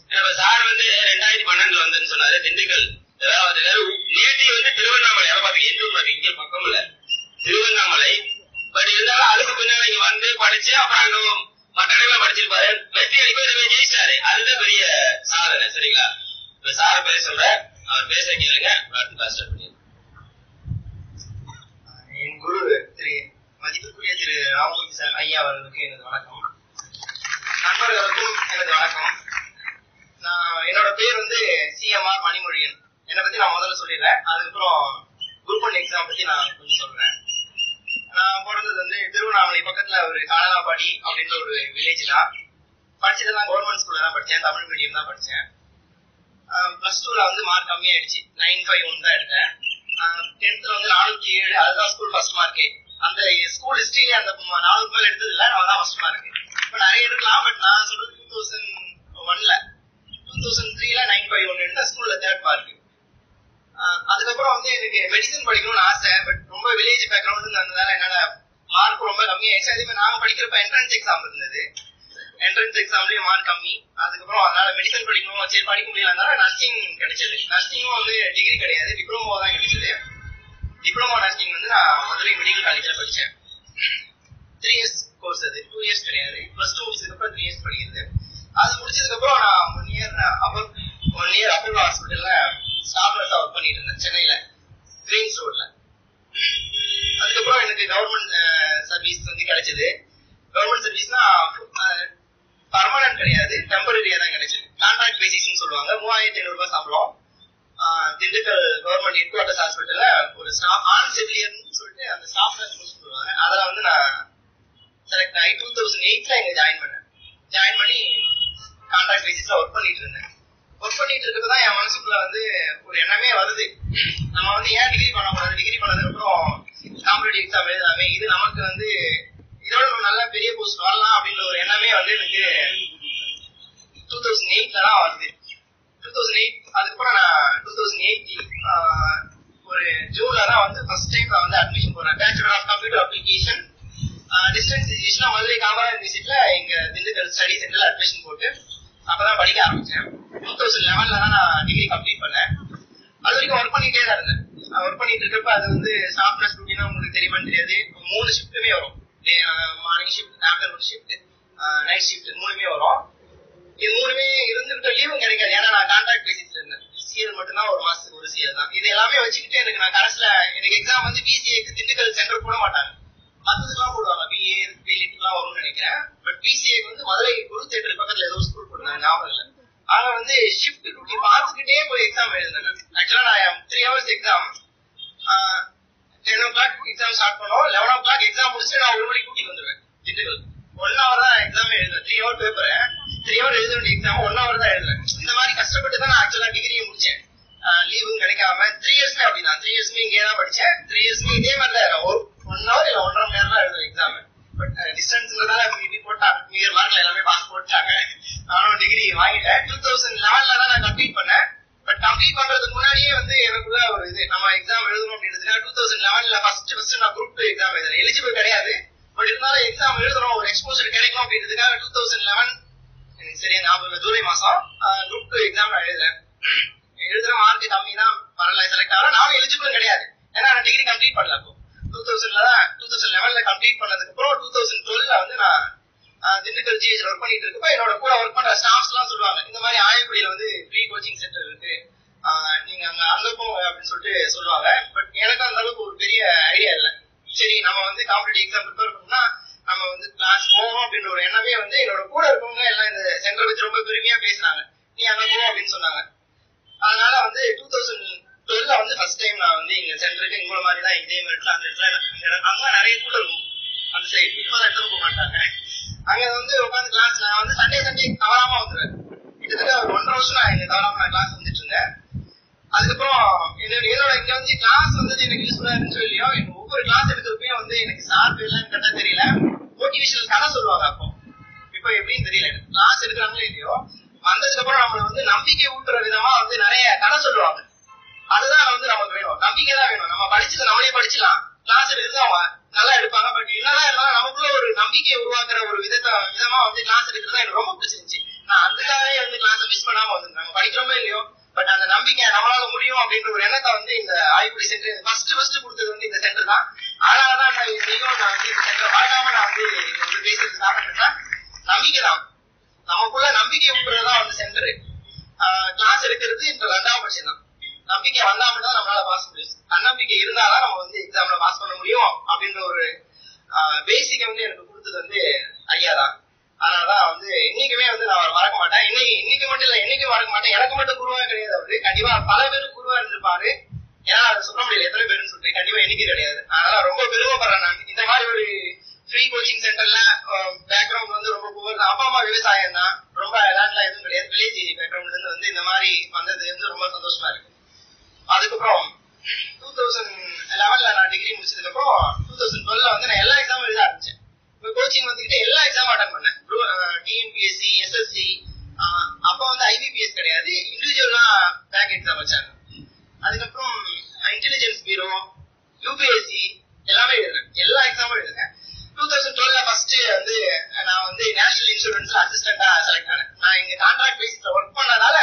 நம்ம சார் வந்து ரெண்டாயிரத்தி பன்னெண்டுல வந்துன்னு சொன்னாரு திண்டுக்கல் அதாவது நேட்டி வந்து திருவண்ணாமலை அதை பாத்தீங்க எந்த ஊர் இங்க பக்கம் இல்ல திருவண்ணாமலை பட் இருந்தாலும் அதுக்கு பின்னால இங்க வந்து படிச்சு அப்புறம் அங்க மற்ற இடத்துல படிச்சிருப்பாரு வெற்றி அடிப்பது ஜெயிச்சாரு அதுதான் பெரிய சாதனை சரிங்களா இப்ப சார பேச சொல்றேன் அவர் பேச கேளுங்க அப்புறம் அடுத்து கிளாஸ் ஸ்டார்ட் பண்ணிடுறேன் என் குரு திரு மதிப்புக்குரிய திரு ராமமூர்த்தி சார் ஐயா அவர்களுக்கு எனது வணக்கம் நண்பர்களுக்கும் எனது வணக்கம் நான் என்னோட பேர் வந்து சிஎம்ஆர் மணிமொழியன் என்னை பத்தி நான் முதல்ல சொல்லிடுறேன் அதுக்கப்புறம் குரூப் ஒன் எக்ஸாம் பத்தி நான் கொஞ்சம் சொல்றேன் நான் பிறந்தது வந்து திருவண்ணாமலை பக்கத்துல ஒரு காலனாபாடி அப்படின்ற ஒரு வில்லேஜ் தான் படிச்சதெல்லாம் கவர்மெண்ட் ஸ்கூல்ல தான் படிச்சேன் தமிழ் மீடியம் தான் படிச்சேன் பிளஸ் டூல வந்து மார்க் கம்மியாயிடுச்சு நைன் ஃபைவ் ஒன் தான் எடுத்தேன் டென்த்ல வந்து நானூத்தி ஏழு அதுதான் ஸ்கூல் ஃபர்ஸ்ட் மார்க்கே அந்த ஸ்கூல் ஹிஸ்டரியில அந்த ம- நானூறு பேர் எடுத்தது இல்ல நான் தான் ஃபர்ஸ்ட் மார்க் இப்ப நிறைய எடுக்கலாம் பட் நான் சொல்றது டூ தௌசண்ட் ஒன்ல டூ தௌசண்ட் த்ரீல நைன் ஃபைவ் ஒன் எடுத்தேன் ஸ்கூல்ல தேர்ட் மார்க் அதுக்கப்புறம் வந்து எனக்கு மெடிசன் படிக்கணும்னு ஆசை பட் ரொம்ப வில்லேஜ் பேக்ரவுண்ட் இருந்ததுனால என்னால மார்க் ரொம்ப கம்மி ஆயிடுச்சு அதே மாதிரி நாங்க படிக்கிறப்ப என்ட்ரன்ஸ் எக்ஸாம் இருந்தது என்ட்ரன்ஸ் எக்ஸாம்லயும் மார்க் கம்மி அதுக்கப்புறம் அதனால மெடிசன் படிக்கணும் சரி படிக்க முடியலனால நர்சிங் கிடைச்சது நர்சிங்கும் வந்து டிகிரி கிடையாது டிப்ளமோ தான் கிடைச்சது டிப்ளமோ நர்சிங் வந்து நான் மதுரை மெடிக்கல் காலேஜ்ல படிச்சேன் த்ரீ இயர்ஸ் கோர்ஸ் அது டூ இயர்ஸ் கிடையாது பிளஸ் டூ முடிச்சதுக்கு அப்புறம் த்ரீ இயர்ஸ் படிக்கிறது அது முடிச்சதுக்கு அப்புறம் நான் one year upper one year Apollo ஹாஸ்பிட்டல்ல ஸ்டாஃப் நர்ஸா ஒர்க் பண்ணிட்டு இருந்தேன் சென்னையில கிரீன்ஸ் ரோட்ல அதுக்கப்புறம் எனக்கு கவர்மெண்ட் சர்வீஸ் வந்து கிடைச்சது கவர்மெண்ட் சர்வீஸ்னா பர்மனன்ட் கிடையாது டெம்பரரியா தான் கிடைச்சது கான்ட்ராக்ட் பேசிஸ்னு சொல்லுவாங்க மூவாயிரத்தி ஐநூறு ரூபாய் சம்பளம் ஆஹ் திண்டுக்கல் கவர்மெண்ட் ஹெட் குவார்டர்ஸ் ஹாஸ்பிட்டல்ல ஒரு ஸ்டாஃப் ஆன் செவிலியர்னு சொல்லிட்டு அந்த ஸ்டாஃப் நர்ஸ் சொல்லுவாங்க அதுல வந்து நான் செலக்ட் ஆகி டூ தௌசண்ட் எயிட்ல இங்க ஜாயின் பண்ணேன் ஜாயின் பண்ணி கான்ட்ராக்ட் பேசிஸ்ல ஒர்க் பண்ணிட்டு இருந்தேன் ஒர்க் பண்ணிட்டு இருக்கிறது என் மனசுக்குள்ள வந்து ஒரு எண்ணமே வருது நம்ம வந்து ஏன் டிகிரி பண்ணக்கூடாது டிகிரி பண்ணதுக்கு அப்புறம் காம்படிட்டிவ் எக்ஸாம் எழுதாமே இது நமக்கு வந்து இதோட நம்ம நல்ல பெரிய போஸ்ட் வரலாம் அப்படின்ற ஒரு எண்ணமே வந்து எனக்கு டூ தௌசண்ட் எயிட்ல தான் வருது டூ தௌசண்ட் எயிட் அதுக்கப்புறம் நான் டூ தௌசண்ட் எயிட் ஒரு ஜூன்ல தான் வந்து ஃபர்ஸ்ட் டைம் நான் வந்து அட்மிஷன் போறேன் bachelor of computer application distance education Madurai காமரா யூனிவர்சிட்டியில எங்க திண்டுக்கல் ஸ்டடி சென்டர்ல அட்மிஷன் போட்டு அப்பதான் படிக்க ஆரம்பிச்சேன் டூ தௌசண்ட் லெவன்ல தான் நான் டிகிரி கம்ப்ளீட் பண்ணேன் அது வரைக்கும் ஒர்க் பண்ணிட்டே தான் இருந்தேன் ஒர்க் பண்ணிட்டு இருக்கப்ப அது வந்து சாஃப்ட்னஸ் டியூட்டினா உங்களுக்கு தெரியுமான்னு தெரியாது மூணு ஷிஃப்ட்டுமே வரும் morning shift afternoon shift night shift மூணுமே வரும் இது மூணுமே இருந்துகிட்ட லீவும் கிடைக்காது ஏன்னா நான் கான்ட்ராக்ட் பேசிஸ்ல இருந்தேன் சிஎல் மட்டும்தான் ஒரு மாசத்துக்கு ஒரு சிஎல் தான் இது எல்லாமே வச்சுக்கிட்டு எனக்கு நான் கடைசியில எனக்கு எக்ஸாம் வந்து பிசிஏக்கு திண்டுக்கல் சென்டர் போட மாட்டாங்க மத்ததுக்கெல்லாம் போடுவாங்க பிஏ பிலிட்லாம் வரும்னு நினைக்கிறேன் பட் பிசிஏக்கு வந்து மதுரை குரு தேட்டர் பக்கத்துல ஏதோ ஸ்கூல் போட்டாங்க ஞாபகம் இல்ல ஆனா வந்து ஷிஃப்ட் டியூட்டி பார்த்துக்கிட்டே போய் எக்ஸாம் எழுதினேன் ஆக்சுவலா நான் three hours exam ten o'clock exam start பண்ணோம் லெவன் ஓ கிளாக் எக்ஸாம் முடிச்சுட்டு நான் ஒரு மணிக்கு கூட்டிட்டு வந்துருவேன் திண்டுக்கல் ஒன் ஹவர் தான் எக்ஸாம் எழுதுறேன் three hour paper three hour எழுத வேண்டிய எக்ஸாம் ஒன் ஹவர் தான் எழுதுறேன் இந்த மாதிரி கஷ்டப்பட்டு தான் நான் ஆக்சுவலா டிகிரியை முடிச்சேன் லீவும் கிடைக்காம த்ரீ இயர்ஸ்மே அப்படிதான் த்ரீ இயர்ஸ்மே இங்கே தான் படிச்சேன் த்ரீ இயர்ஸ்மே இதே மாதிரி தான் ஒன் ஹவர் இல்ல ஒன்றரை மணி நேரம் தான் எழுதுறேன் எக்ஸாம் பட் டிஸ்டன்ஸ்ன்றதால மேபி போட்டாங்க நியர் மார்க்ல எல்லாமே பாஸ் போட்டாங்க நானும் டிகிரி வாங்கிட்டேன் டூ தௌசண்ட் லெவன்ல தான் நான் கம்ப்ளீட் பண்ணேன் பட் கம்ப்ளீட் பண்றதுக்கு முன்னாடியே வந்து எனக்குள்ள ஒரு இது நம்ம எக்ஸாம் எழுதணும் அப்படின்றதுக்காக டூ தௌசண்ட் லெவன்ல ஃபர்ஸ்ட் ஃபர்ஸ்ட் நான் குரூப் டூ எக்ஸாம் எழுதுறேன் எலிஜிபிள் கிடையாது பட் இருந்தாலும் எக்ஸாம் எழுதணும் ஒரு எக்ஸ்போசர் கிடைக்கும் அப்படின்றதுக்காக டூ தௌசண்ட் லெவன் எனக்கு சரியா ஞாபகம் இல்ல, ஜூலை மாசம் குரூப் டூ எக்ஸாம் நான் எழுதுறேன் எழுதுற மார்க் கம்மி தான் வரல செலக்ட் ஆகல நானும் எலிஜிபிள் கிடையாது ஏன்னா நான் டிகிரி கம்ப்ளீட் பண்ணல அப்போ டூ தௌசண்ட்ல தான் டூ தௌசண்ட் லெவன்ல கம்ப்ளீட் பண்ணதுக்கு அப்புறம் டூ தௌசண்ட் டுவெல்ல வந்து நான் ஆஹ், திண்டுக்கல் ஜிஹெச் ஒர்க் பண்ணிட்டு இருக்கப்ப என்னோட கூட ஒர்க் பண்ற ஸ்டாஃப்ஸ் எல்லாம் சொல்லுவாங்க இந்த மாதிரி ஆயக்குடியில வந்து ஃப்ரீ கோச்சிங் சென்டர் இருக்கு ஆஹ், நீங்க அங்க அங்க போங்க அப்படின்னு சொல்லிட்டு சொல்லுவாங்க பட் எனக்கு அந்த அளவுக்கு ஒரு பெரிய ஐடியா இல்ல சரி நம்ம வந்து காம்படிட்டிவ் எக்ஸாம் ப்ரிப்பேர் பண்ணா நம்ம வந்து கிளாஸ் போகணும் அப்படின்ற ஒரு எண்ணமே வந்து என்னோட கூட இருக்கவங்க எல்லாம் இந்த சென்டர் வச்சு ரொம்ப பெருமையா பேசினாங்க நீ அங்க போ அப்படின்னு சொன்னாங்க அதனால வந்து டூ தௌசண்ட் டுவெல்ல வந்து ஃபர்ஸ்ட் டைம் நான் வந்து இங்க சென்டருக்கு இவ்வளவு மாதிரி தான் இதே மாதிரி அந்த இடத்துல எனக்கு- எனக்கு அங்க நிறைய கூட இருக்கும் அந்த சைடு இப்போ தான் எடுத்து போக மாட்டாங்க அங்க வந்து உட்காந்து கிளாஸ் நான் வந்து சண்டே சண்டே தவறாம வந்துடுவேன் கிட்டத்தட்ட ஒரு ஒன்றரை வருஷம் நான் இங்க தவறாம நான் கிளாஸ் வந்துட்டு இருந்தேன் அதுக்கப்புறம் என்னோட என்னோட இங்க வந்து கிளாஸ் வந்து எனக்கு யூஸ்ஃபுல்லா இருந்துச்சோ இல்லையோ எனக்கு ஒவ்வொரு கிளாஸ் எடுக்கிறப்பயும் வந்து எனக்கு சார் பேர்லாம் கரெக்டா தெரியல மோட்டிவேஷனல் கதை சொல்லுவாங்க அப்போ இப்போ எப்படின்னு தெரியல எனக்கு கிளாஸ் எடுக்கிறாங்களோ இல்லையோ வந்ததுக்கு அப்புறம் நம்மள வந்து நம்பிக்கை ஊட்டுற விதமா வந்து நிறைய கதை சொல்லுவாங்க அதுதான் வந்து நமக்கு வேணும் நம்பிக்கை தான் வேணும் நம்ம படிச்சது நம்மளே படிச்சிடலாம் கிளாஸ் எடுக்கிறது அவங்க நல்லா எடுப்பாங்க பட் என்னதான் இருந்தாலும் நமக்குள்ள ஒரு நம்பிக்கையை உருவாக்குற ஒரு விதத்தை விதமா வந்து கிளாஸ் எடுக்கிறது தான் எனக்கு ரொம்ப பிடிச்சிருந்துச்சு நான் அதுக்காகவே வந்து கிளாஸ் மிஸ் பண்ணாம வந்து நம்ம படிக்கிறோமோ இல்லையோ பட் அந்த நம்பிக்கை நம்மளால முடியும் அப்படின்ற ஒரு எண்ணத்தை வந்து இந்த ஆய்வுக்குடி சென்டர் ஃபர்ஸ்ட் ஃபர்ஸ்ட் கொடுத்தது வந்து இந்த சென்டர் தான் அதனாலதான் நான் இன்னைக்கும் நான் வந்து இந்த சென்டர் மறக்காம நான் வந்து இங்க வந்து பேசுறது காரணம் என்னன்னா நம்பிக்கை தான் நமக்குள்ள நம்பிக்கை ஊட்டுறதுதான் வந்து சென்டர் கிளாஸ் எடுக்கிறது இந்த ரெண்டாம் பட்சம் தான் நம்பிக்கை வந்தா மட்டும் தான் நம்மளால பாஸ் முடியும் தன்னம்பிக்கை இருந்தாதான் நம்ம வந்து எக்ஸாம்ல பாஸ் பண்ண முடியும் அப்படின்ற ஒரு பேசிக் வந்து எனக்கு கொடுத்தது வந்து ஐயா தான் அதனாலதான் வந்து என்னைக்குமே வந்து நான் அவரை மறக்க மாட்டேன் இன்னைக்கு இன்னைக்கு மட்டும் இல்ல என்னைக்கும் மறக்க மாட்டேன் எனக்கு மட்டும் குருவா கிடையாது அவரு கண்டிப்பா பல பேருக்கு குருவா இருந்திருப்பாரு ஏன்னா அதை சொல்ல முடியல எத்தனை பேருன்னு சொல்லிட்டு கண்டிப்பா என்னைக்கு கிடையாது அதனால ரொம்ப பெருமைப்படுறேன் நான் இந்த மாதிரி ஒரு ஃப்ரீ கோச்சிங் சென்டர்ல பேக்ரவுண்ட் வந்து ரொம்ப புவர் தான் அப்பா அம்மா விவசாயம் தான் ரொம்ப லேண்ட்லாம் எதுவும் கிடையாது வில்லேஜ் பேக்ரவுண்ட்ல இருந்து வந்து இந்த மாதிரி வந்தது வந்து ரொம்ப சந்தோஷமா இருக்கு அதுக்கப்புறம் டூ தௌசண்ட் லெவன்ல நான் டிகிரி முடிச்சதுக்கு அப்புறம் டூ தௌசண்ட் டுவெல்ல வந்து நான் எல்லா எக்ஸாமும் எழுத ஆரம்பிச்சேன் இப்போ கோச்சிங் வந்துகிட்டு எல்லா எக்ஸாமும் அட்டன் பண்ணேன் டிஎன்பிஎஸ்சி எஸ்எஸ்சி அப்போ வந்து ஐபிபிஎஸ் கிடையாது இண்டிவிஜுவலா பேக் எக்ஸாம் வச்சாங்க அதுக்கப்புறம் இன்டெலிஜென்ஸ் பியூரோ யூபிஎஸ்சி எல்லாமே எழுதுறேன் எல்லா எக்ஸாமும் எழுதுறேன் டூ தௌசண்ட் டுவெல்ல ஃபர்ஸ்ட் வந்து நான் வந்து நேஷனல் இன்சூரன்ஸ்ல அசிஸ்டண்டா செலக்ட் ஆனேன் நான் இங்க கான்ட்ராக்ட் பேசிஸ்ல ஒர்க் பண்ணதால